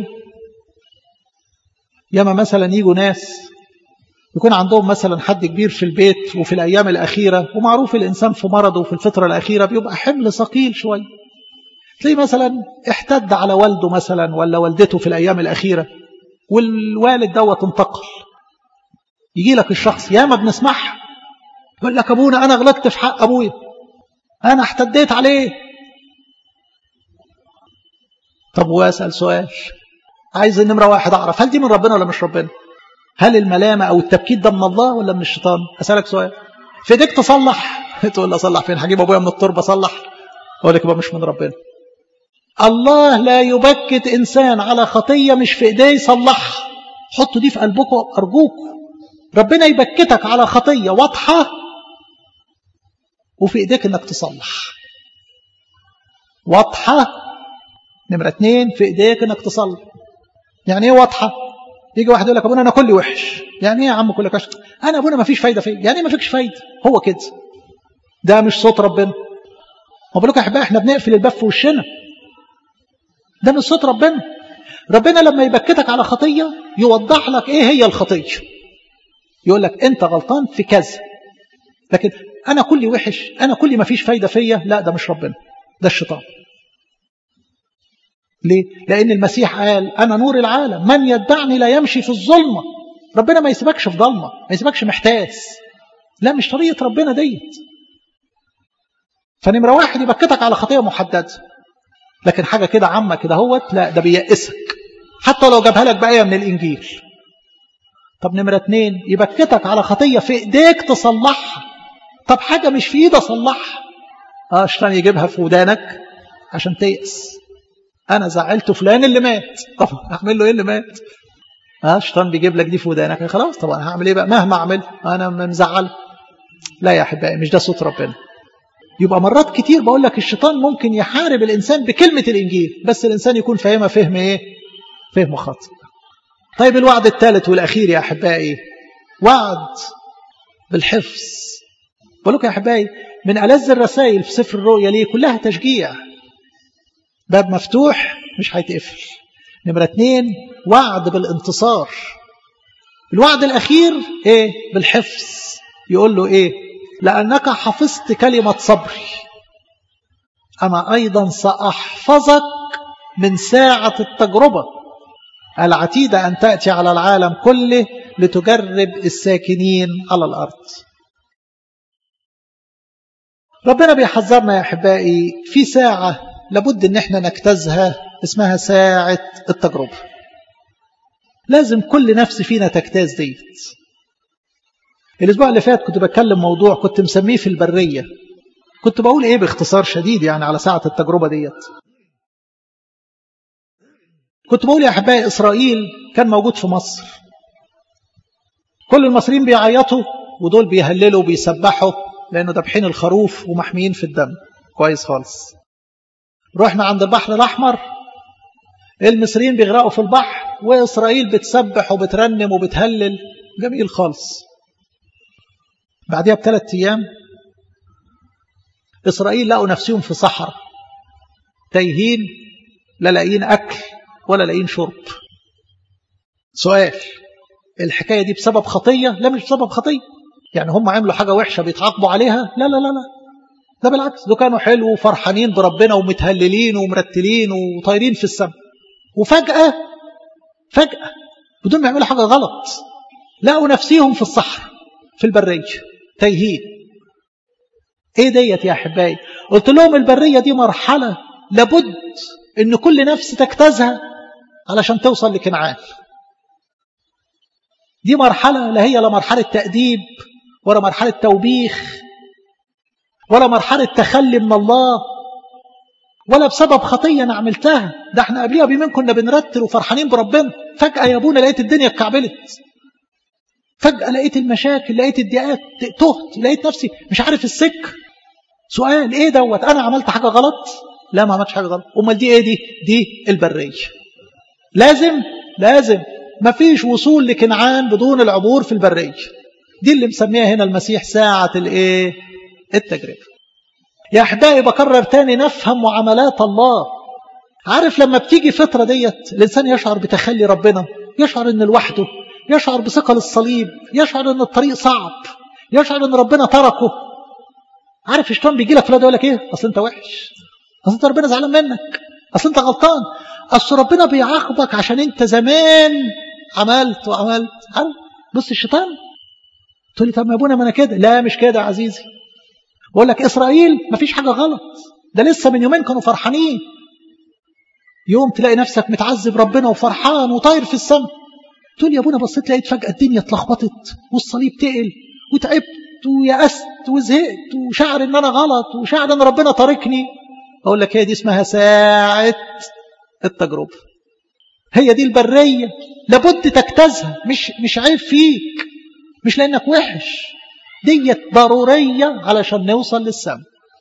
ياما مثلا يجوا ناس يكون عندهم مثلا حد كبير في البيت وفي الأيام الأخيرة ومعروف الإنسان في مرضه وفي الفترة الأخيرة بيبقى حمل ثقيل شوية تلاقيه مثلا احتد على والده مثلا ولا والدته في الأيام الأخيرة والوالد دوت انتقل يجي لك الشخص ياما بنسمعها يقول لك أبونا أنا غلطت في حق أبويا أنا احتديت عليه طب وأسأل سؤال عايز النمرة واحد أعرف هل دي من ربنا ولا مش ربنا هل الملامة أو التبكيت ده من الله ولا من الشيطان أسألك سؤال في ايديك تصلح تقول لي أصلح فين هجيب أبويا من التربة أصلح أقول لك يبقى مش من ربنا الله لا يبكت إنسان على خطية مش في إيديه يصلحها حطوا دي في قلبكم أرجوكم ربنا يبكتك على خطية واضحة وفي إيديك إنك تصلح واضحة نمرة اتنين في إيديك إنك تصلح يعني إيه واضحة يجي واحد يقول لك ابونا انا كلي وحش يعني ايه يا عم كلك وحش انا ابونا ما فيش فايده فيا يعني ايه ما فيكش فايده هو كده ده مش صوت ربنا ما بقول لكم يا احبائي احنا بنقفل الباب في وشنا ده مش صوت ربنا ربنا لما يبكتك على خطيه يوضح لك ايه هي الخطيه يقول لك انت غلطان في كذا لكن انا كلي وحش انا كلي ما فيش فايده فيا لا ده مش ربنا ده الشيطان ليه؟ لأن المسيح قال أنا نور العالم من يتبعني لا يمشي في الظلمة ربنا ما يسيبكش في ضلمة ما يسيبكش محتاس لا مش طريقة ربنا ديت فنمرة واحد يبكتك على خطية محددة لكن حاجة كده عامة كده هوت لا ده بيأسك حتى لو جابها لك بآية من الإنجيل طب نمرة اتنين يبكتك على خطية في إيديك تصلحها طب حاجة مش في إيدي أصلحها اه عشان يجيبها في ودانك عشان تيأس انا زعلت فلان اللي مات طب اعمل له ايه اللي مات ها الشيطان بيجيب لك دي في ودانك خلاص طبعا هعمل ايه بقى مهما اعمل انا مزعل لا يا احبائي مش ده صوت ربنا يبقى مرات كتير بقول لك الشيطان ممكن يحارب الانسان بكلمه الانجيل بس الانسان يكون فاهمها فهم ايه فهم خاطئ طيب الوعد الثالث والاخير يا احبائي وعد بالحفظ بقول لكم يا احبائي من ألذ الرسائل في سفر الرؤيا ليه كلها تشجيع باب مفتوح مش هيتقفل نمرة اتنين وعد بالانتصار الوعد الأخير ايه بالحفظ يقول له إيه لأنك حفظت كلمة صبري أنا أيضا سأحفظك من ساعة التجربة العتيدة أن تأتي على العالم كله لتجرب الساكنين على الأرض ربنا بيحذرنا يا أحبائي في ساعة لابد أن احنا نجتازها اسمها ساعة التجربة لازم كل نفس فينا تجتاز ديت الأسبوع اللي فات كنت بتكلم موضوع كنت مسميه في البرية كنت بقول إيه باختصار شديد يعني على ساعة التجربة ديت كنت بقول يا أحبائي إسرائيل كان موجود في مصر كل المصريين بيعيطوا ودول بيهللوا وبيسبحوا لأنه دبحين الخروف ومحميين في الدم كويس خالص رحنا عند البحر الأحمر المصريين بيغرقوا في البحر وإسرائيل بتسبح وبترنم وبتهلل جميل خالص بعدها بثلاث أيام إسرائيل لقوا نفسهم في صحراء تايهين لا لاقيين أكل ولا لاقيين شرب سؤال الحكاية دي بسبب خطية لا مش بسبب خطية يعني هم عملوا حاجة وحشة بيتعاقبوا عليها لا لا لا لا ده بالعكس دول كانوا حلو وفرحانين بربنا ومتهللين ومرتلين وطايرين في السماء وفجأة فجأة بدون ما يعملوا حاجة غلط لقوا نفسيهم في الصحراء في البرية تايهين ايه ديت يا احبائي قلت لهم البرية دي مرحلة لابد ان كل نفس تجتازها علشان توصل لكنعان دي مرحلة لا هي لا مرحلة تأديب ولا مرحلة توبيخ ولا مرحلة تخلي من الله ولا بسبب خطية أنا عملتها ده احنا قبليها بيومين كنا بنرتل وفرحانين بربنا فجأة يا ابونا لقيت الدنيا اتكعبلت فجأة لقيت المشاكل لقيت الضيقات تهت لقيت نفسي مش عارف السك سؤال ايه دوت انا عملت حاجة غلط لا ما عملتش حاجة غلط امال دي ايه دي دي البرية لازم لازم ما فيش وصول لكنعان بدون العبور في البرية دي اللي مسميها هنا المسيح ساعة الايه التجربة يا احبائي بكرر تاني نفهم معاملات الله عارف لما بتيجي فترة ديت الإنسان يشعر بتخلي ربنا يشعر إن لوحده يشعر بثقل الصليب يشعر إن الطريق صعب يشعر إن ربنا تركه عارف الشيطان بيجي لك في يقول لك إيه أصل أنت وحش أصل أنت ربنا زعلان منك أصل أنت غلطان أصل ربنا بيعاقبك عشان أنت زمان عملت وعملت عمل. بص الشيطان تقول لي طب ما ابونا ما انا كده لا مش كده يا عزيزي بقول لك اسرائيل ما فيش حاجه غلط ده لسه من يومين كانوا فرحانين يوم تلاقي نفسك متعذب ربنا وفرحان وطاير في السماء تقول يا ابونا بصيت لقيت فجاه الدنيا اتلخبطت والصليب تقل وتعبت ويأست وزهقت وشعر ان انا غلط وشعر ان ربنا تاركني اقول لك هي دي اسمها ساعه التجربه هي دي البريه لابد تجتازها مش مش عيب فيك مش لانك وحش ديت ضروريه علشان نوصل للسماء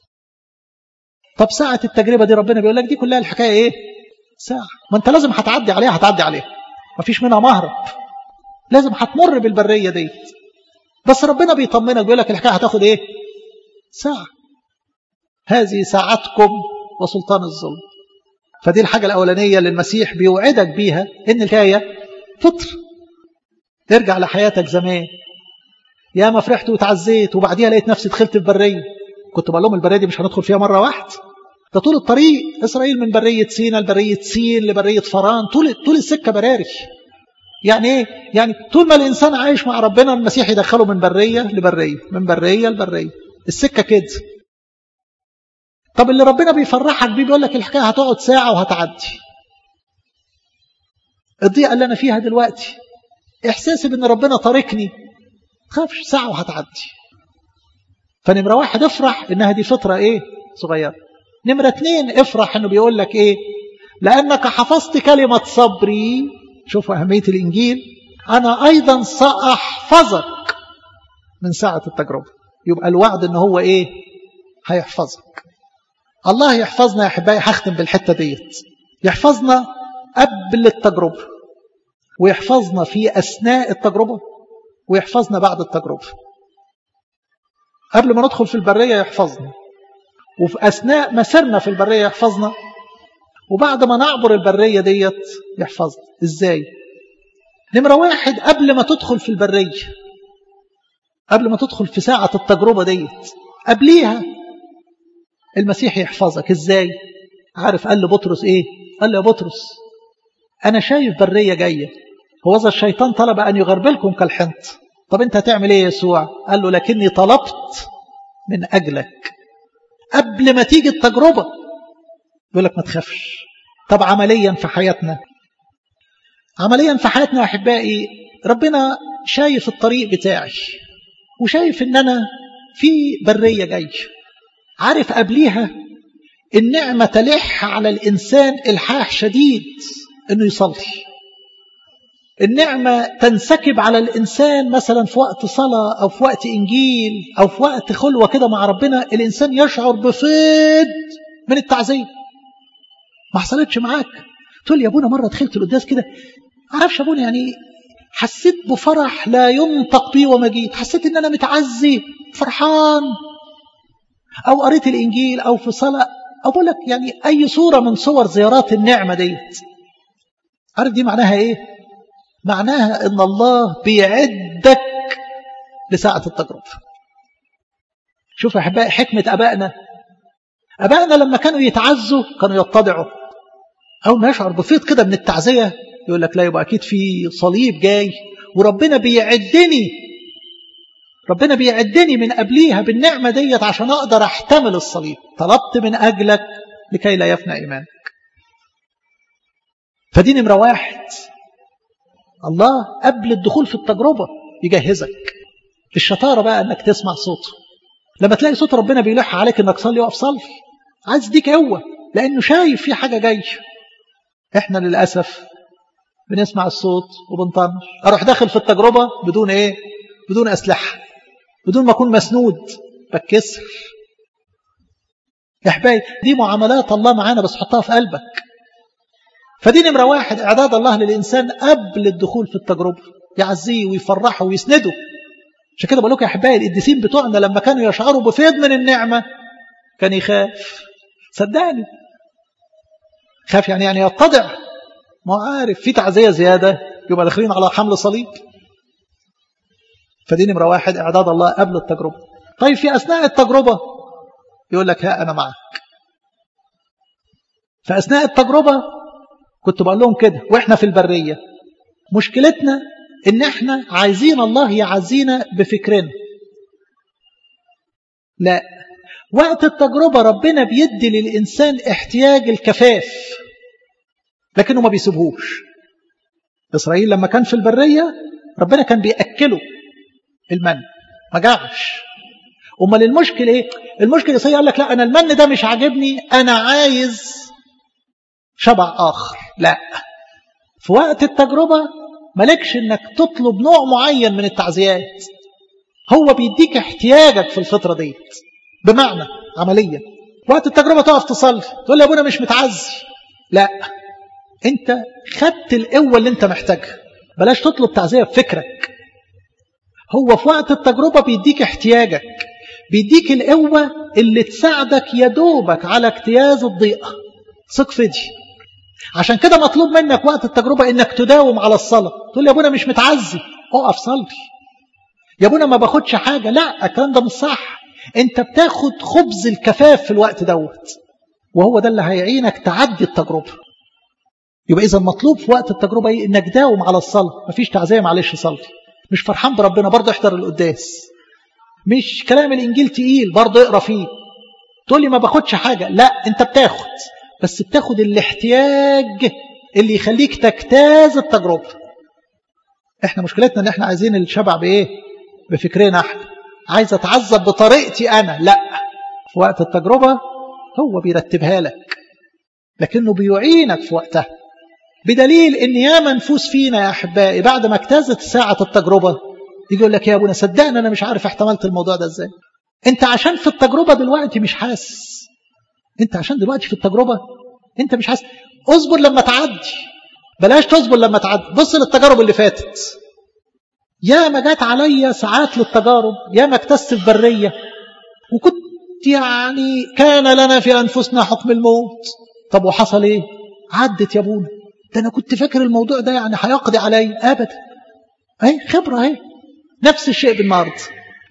طب ساعه التجربه دي ربنا بيقول لك دي كلها الحكايه ايه ساعه ما انت لازم هتعدي عليها هتعدي عليها مفيش منها مهرب لازم هتمر بالبريه ديت بس ربنا بيطمنك بيقول لك الحكايه هتاخد ايه ساعه هذه ساعتكم وسلطان الظلم فدي الحاجة الأولانية اللي المسيح بيوعدك بيها إن الحكاية فطر ارجع لحياتك زمان يا ما فرحت وتعزيت وبعديها لقيت نفسي دخلت في برية كنت بقول لهم البرية دي مش هندخل فيها مرة واحدة ده طول الطريق إسرائيل من برية سينا لبرية سين لبرية فران طول طول السكة براري يعني ايه؟ يعني طول ما الإنسان عايش مع ربنا المسيح يدخله من برية لبرية من برية لبرية السكة كده طب اللي ربنا بيفرحك بيه بيقول لك الحكايه هتقعد ساعه وهتعدي الضيقه اللي انا فيها دلوقتي احساسي بان ربنا تاركني خافش ساعه وهتعدي فنمره واحد افرح انها دي فتره ايه صغيره نمره اتنين افرح انه بيقول لك ايه لانك حفظت كلمه صبري شوفوا اهميه الانجيل انا ايضا ساحفظك من ساعه التجربه يبقى الوعد ان هو ايه هيحفظك الله يحفظنا يا احبائي هختم بالحته ديت يحفظنا قبل التجربه ويحفظنا في اثناء التجربه ويحفظنا بعد التجربه قبل ما ندخل في البريه يحفظنا وفي اثناء مسيرنا في البريه يحفظنا وبعد ما نعبر البريه ديت يحفظنا ازاي نمره واحد قبل ما تدخل في البريه قبل ما تدخل في ساعة التجربة ديت قبليها المسيح يحفظك ازاي عارف قال لبطرس ايه قال له يا بطرس انا شايف برية جاية هو ذا الشيطان طلب ان يغربلكم كالحنط طب انت هتعمل ايه يا يسوع قال له لكني طلبت من اجلك قبل ما تيجي التجربة يقول لك ما تخافش طب عمليا في حياتنا عمليا في حياتنا يا احبائي ربنا شايف الطريق بتاعي وشايف ان انا في بريه جاي عارف قبليها النعمه تلح على الانسان الحاح شديد انه يصلي النعمه تنسكب على الانسان مثلا في وقت صلاه او في وقت انجيل او في وقت خلوه كده مع ربنا الانسان يشعر بفيض من التعزيه ما حصلتش معاك تقول يا ابونا مره دخلت القداس كده عارفش ابونا يعني حسيت بفرح لا ينطق بي ومجيد حسيت ان انا متعزي فرحان او قريت الانجيل او في صلاه او بقول لك يعني اي صوره من صور زيارات النعمه ديت عارف دي معناها ايه معناها ان الله بيعدك لساعه التجربه شوف يا احبائي حكمه ابائنا ابائنا لما كانوا يتعزوا كانوا يتضعوا اول ما يشعر بفيض كده من التعزيه يقول لك لا يبقى أكيد في صليب جاي وربنا بيعدني ربنا بيعدني من قبليها بالنعمة ديت عشان أقدر أحتمل الصليب طلبت من أجلك لكي لا يفنى إيمانك فدي نمرة واحد الله قبل الدخول في التجربة يجهزك الشطارة بقى أنك تسمع صوته لما تلاقي صوت ربنا بيلح عليك أنك صلي وقف صلي عايز ديك قوة لأنه شايف في حاجة جاية احنا للأسف بنسمع الصوت وبنطنش اروح داخل في التجربه بدون ايه بدون اسلحه بدون ما اكون مسنود بتكسر يا حبايبي دي معاملات الله معانا بس حطها في قلبك فدي نمرة واحد إعداد الله للإنسان قبل الدخول في التجربة يعزيه ويفرحه ويسنده عشان كده بقول لكم يا أحبائي القديسين بتوعنا لما كانوا يشعروا بفيض من النعمة كان يخاف صدقني خاف يعني يعني يتضع ما عارف في تعزية زيادة يبقى داخلين على حمل صليب فدي نمرة واحد إعداد الله قبل التجربة طيب في أثناء التجربة يقول لك ها أنا معك في أثناء التجربة كنت بقول لهم كده وإحنا في البرية مشكلتنا إن إحنا عايزين الله يعزينا بفكرنا لا وقت التجربة ربنا بيدي للإنسان احتياج الكفاف لكنه ما بيسيبهوش إسرائيل لما كان في البرية ربنا كان بيأكله المن ما جاعش امال المشكله ايه المشكله سيئة قال لك لا انا المن ده مش عاجبني انا عايز شبع اخر لا في وقت التجربه مالكش انك تطلب نوع معين من التعزيات هو بيديك احتياجك في الفتره ديت بمعنى عمليا وقت التجربه تقف تصلي تقول لي يا ابونا مش متعزي لا انت خدت القوه اللي انت محتاجها بلاش تطلب تعزيه بفكرك هو في وقت التجربة بيديك احتياجك بيديك القوة اللي تساعدك يدوبك على اجتياز الضيقة ثق في دي عشان كده مطلوب منك وقت التجربة انك تداوم على الصلاة تقول يا ابونا مش متعزي اقف صلي يا ابونا ما باخدش حاجة لا الكلام ده مش صح انت بتاخد خبز الكفاف في الوقت دوت وهو ده اللي هيعينك تعدي التجربة يبقى اذا مطلوب في وقت التجربة ايه انك داوم على الصلاة مفيش تعزية معلش صلي مش فرحان بربنا برضه احضر القداس مش كلام الانجيل تقيل برضه اقرا فيه تقول لي ما باخدش حاجه لا انت بتاخد بس بتاخد الاحتياج اللي يخليك تجتاز التجربه احنا مشكلتنا ان احنا عايزين الشبع بايه بفكرنا احنا عايز اتعذب بطريقتي انا لا في وقت التجربه هو بيرتبها لك لكنه بيعينك في وقتها بدليل ان ياما نفوس فينا يا احبائي بعد ما اجتازت ساعه التجربه يجي يقول لك يا ابونا صدقني انا مش عارف احتملت الموضوع ده ازاي انت عشان في التجربه دلوقتي مش حاسس انت عشان دلوقتي في التجربه انت مش حاسس اصبر لما تعدي بلاش تصبر لما تعدي بص للتجارب اللي فاتت يا ما جات عليا ساعات للتجارب يا ما اكتست في بريه وكنت يعني كان لنا في انفسنا حكم الموت طب وحصل ايه عدت يا ابونا ده انا كنت فاكر الموضوع ده يعني هيقضي علي ابدا اهي خبره اهي نفس الشيء بالنهارده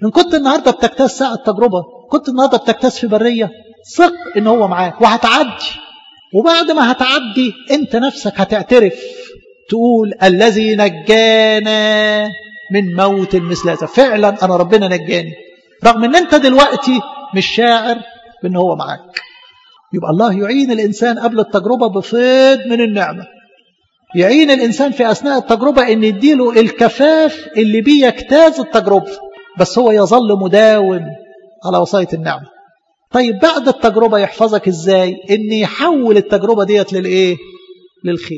إن كنت النهاردة بتجتاز ساعة تجربة كنت النهاردة بتجتاز في برية ثق إن هو معاك وهتعدي وبعد ما هتعدي أنت نفسك هتعترف تقول الذي نجانا من موت مثل هذا فعلا أنا ربنا نجاني رغم أن أنت دلوقتي مش شاعر بأن هو معاك يبقى الله يعين الإنسان قبل التجربة بفيض من النعمة يعين الإنسان في أثناء التجربة أن يديله الكفاف اللي بيه يجتاز التجربة بس هو يظل مداوم على وصاية النعمة طيب بعد التجربة يحفظك إزاي أن يحول التجربة ديت للإيه للخير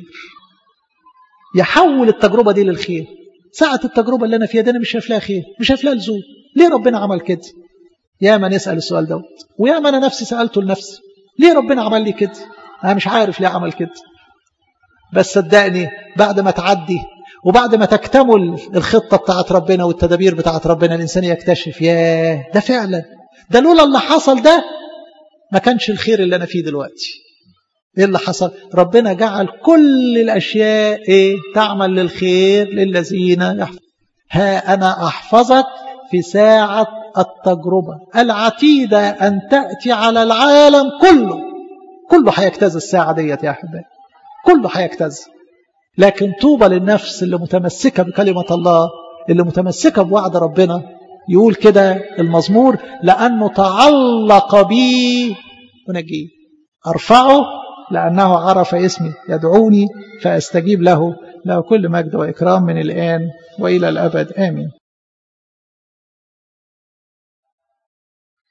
يحول التجربة دي للخير ساعة التجربة اللي أنا فيها دي أنا مش شايف لها خير مش شايف لها لزوم ليه ربنا عمل كده يا ما نسأل السؤال دوت ويا ما أنا نفسي سألته لنفسي ليه ربنا عمل لي كده أنا مش عارف ليه عمل كده بس صدقني بعد ما تعدي وبعد ما تكتمل الخطة بتاعت ربنا والتدابير بتاعت ربنا الإنسان يكتشف ياه ده فعلا ده لولا اللي حصل ده ما كانش الخير اللي أنا فيه دلوقتي ايه اللي حصل ربنا جعل كل الاشياء ايه تعمل للخير للذين يحفظ ها انا احفظك في ساعه التجربه العتيده ان تاتي على العالم كله كله هيجتاز الساعه ديت يا احبائي كله هيجتاز لكن طوبى للنفس اللي متمسكه بكلمه الله اللي متمسكه بوعد ربنا يقول كده المزمور لانه تعلق بي ونجيه ارفعه لأنه عرف اسمي يدعوني فأستجيب له له كل مجد وإكرام من الآن وإلى الأبد آمين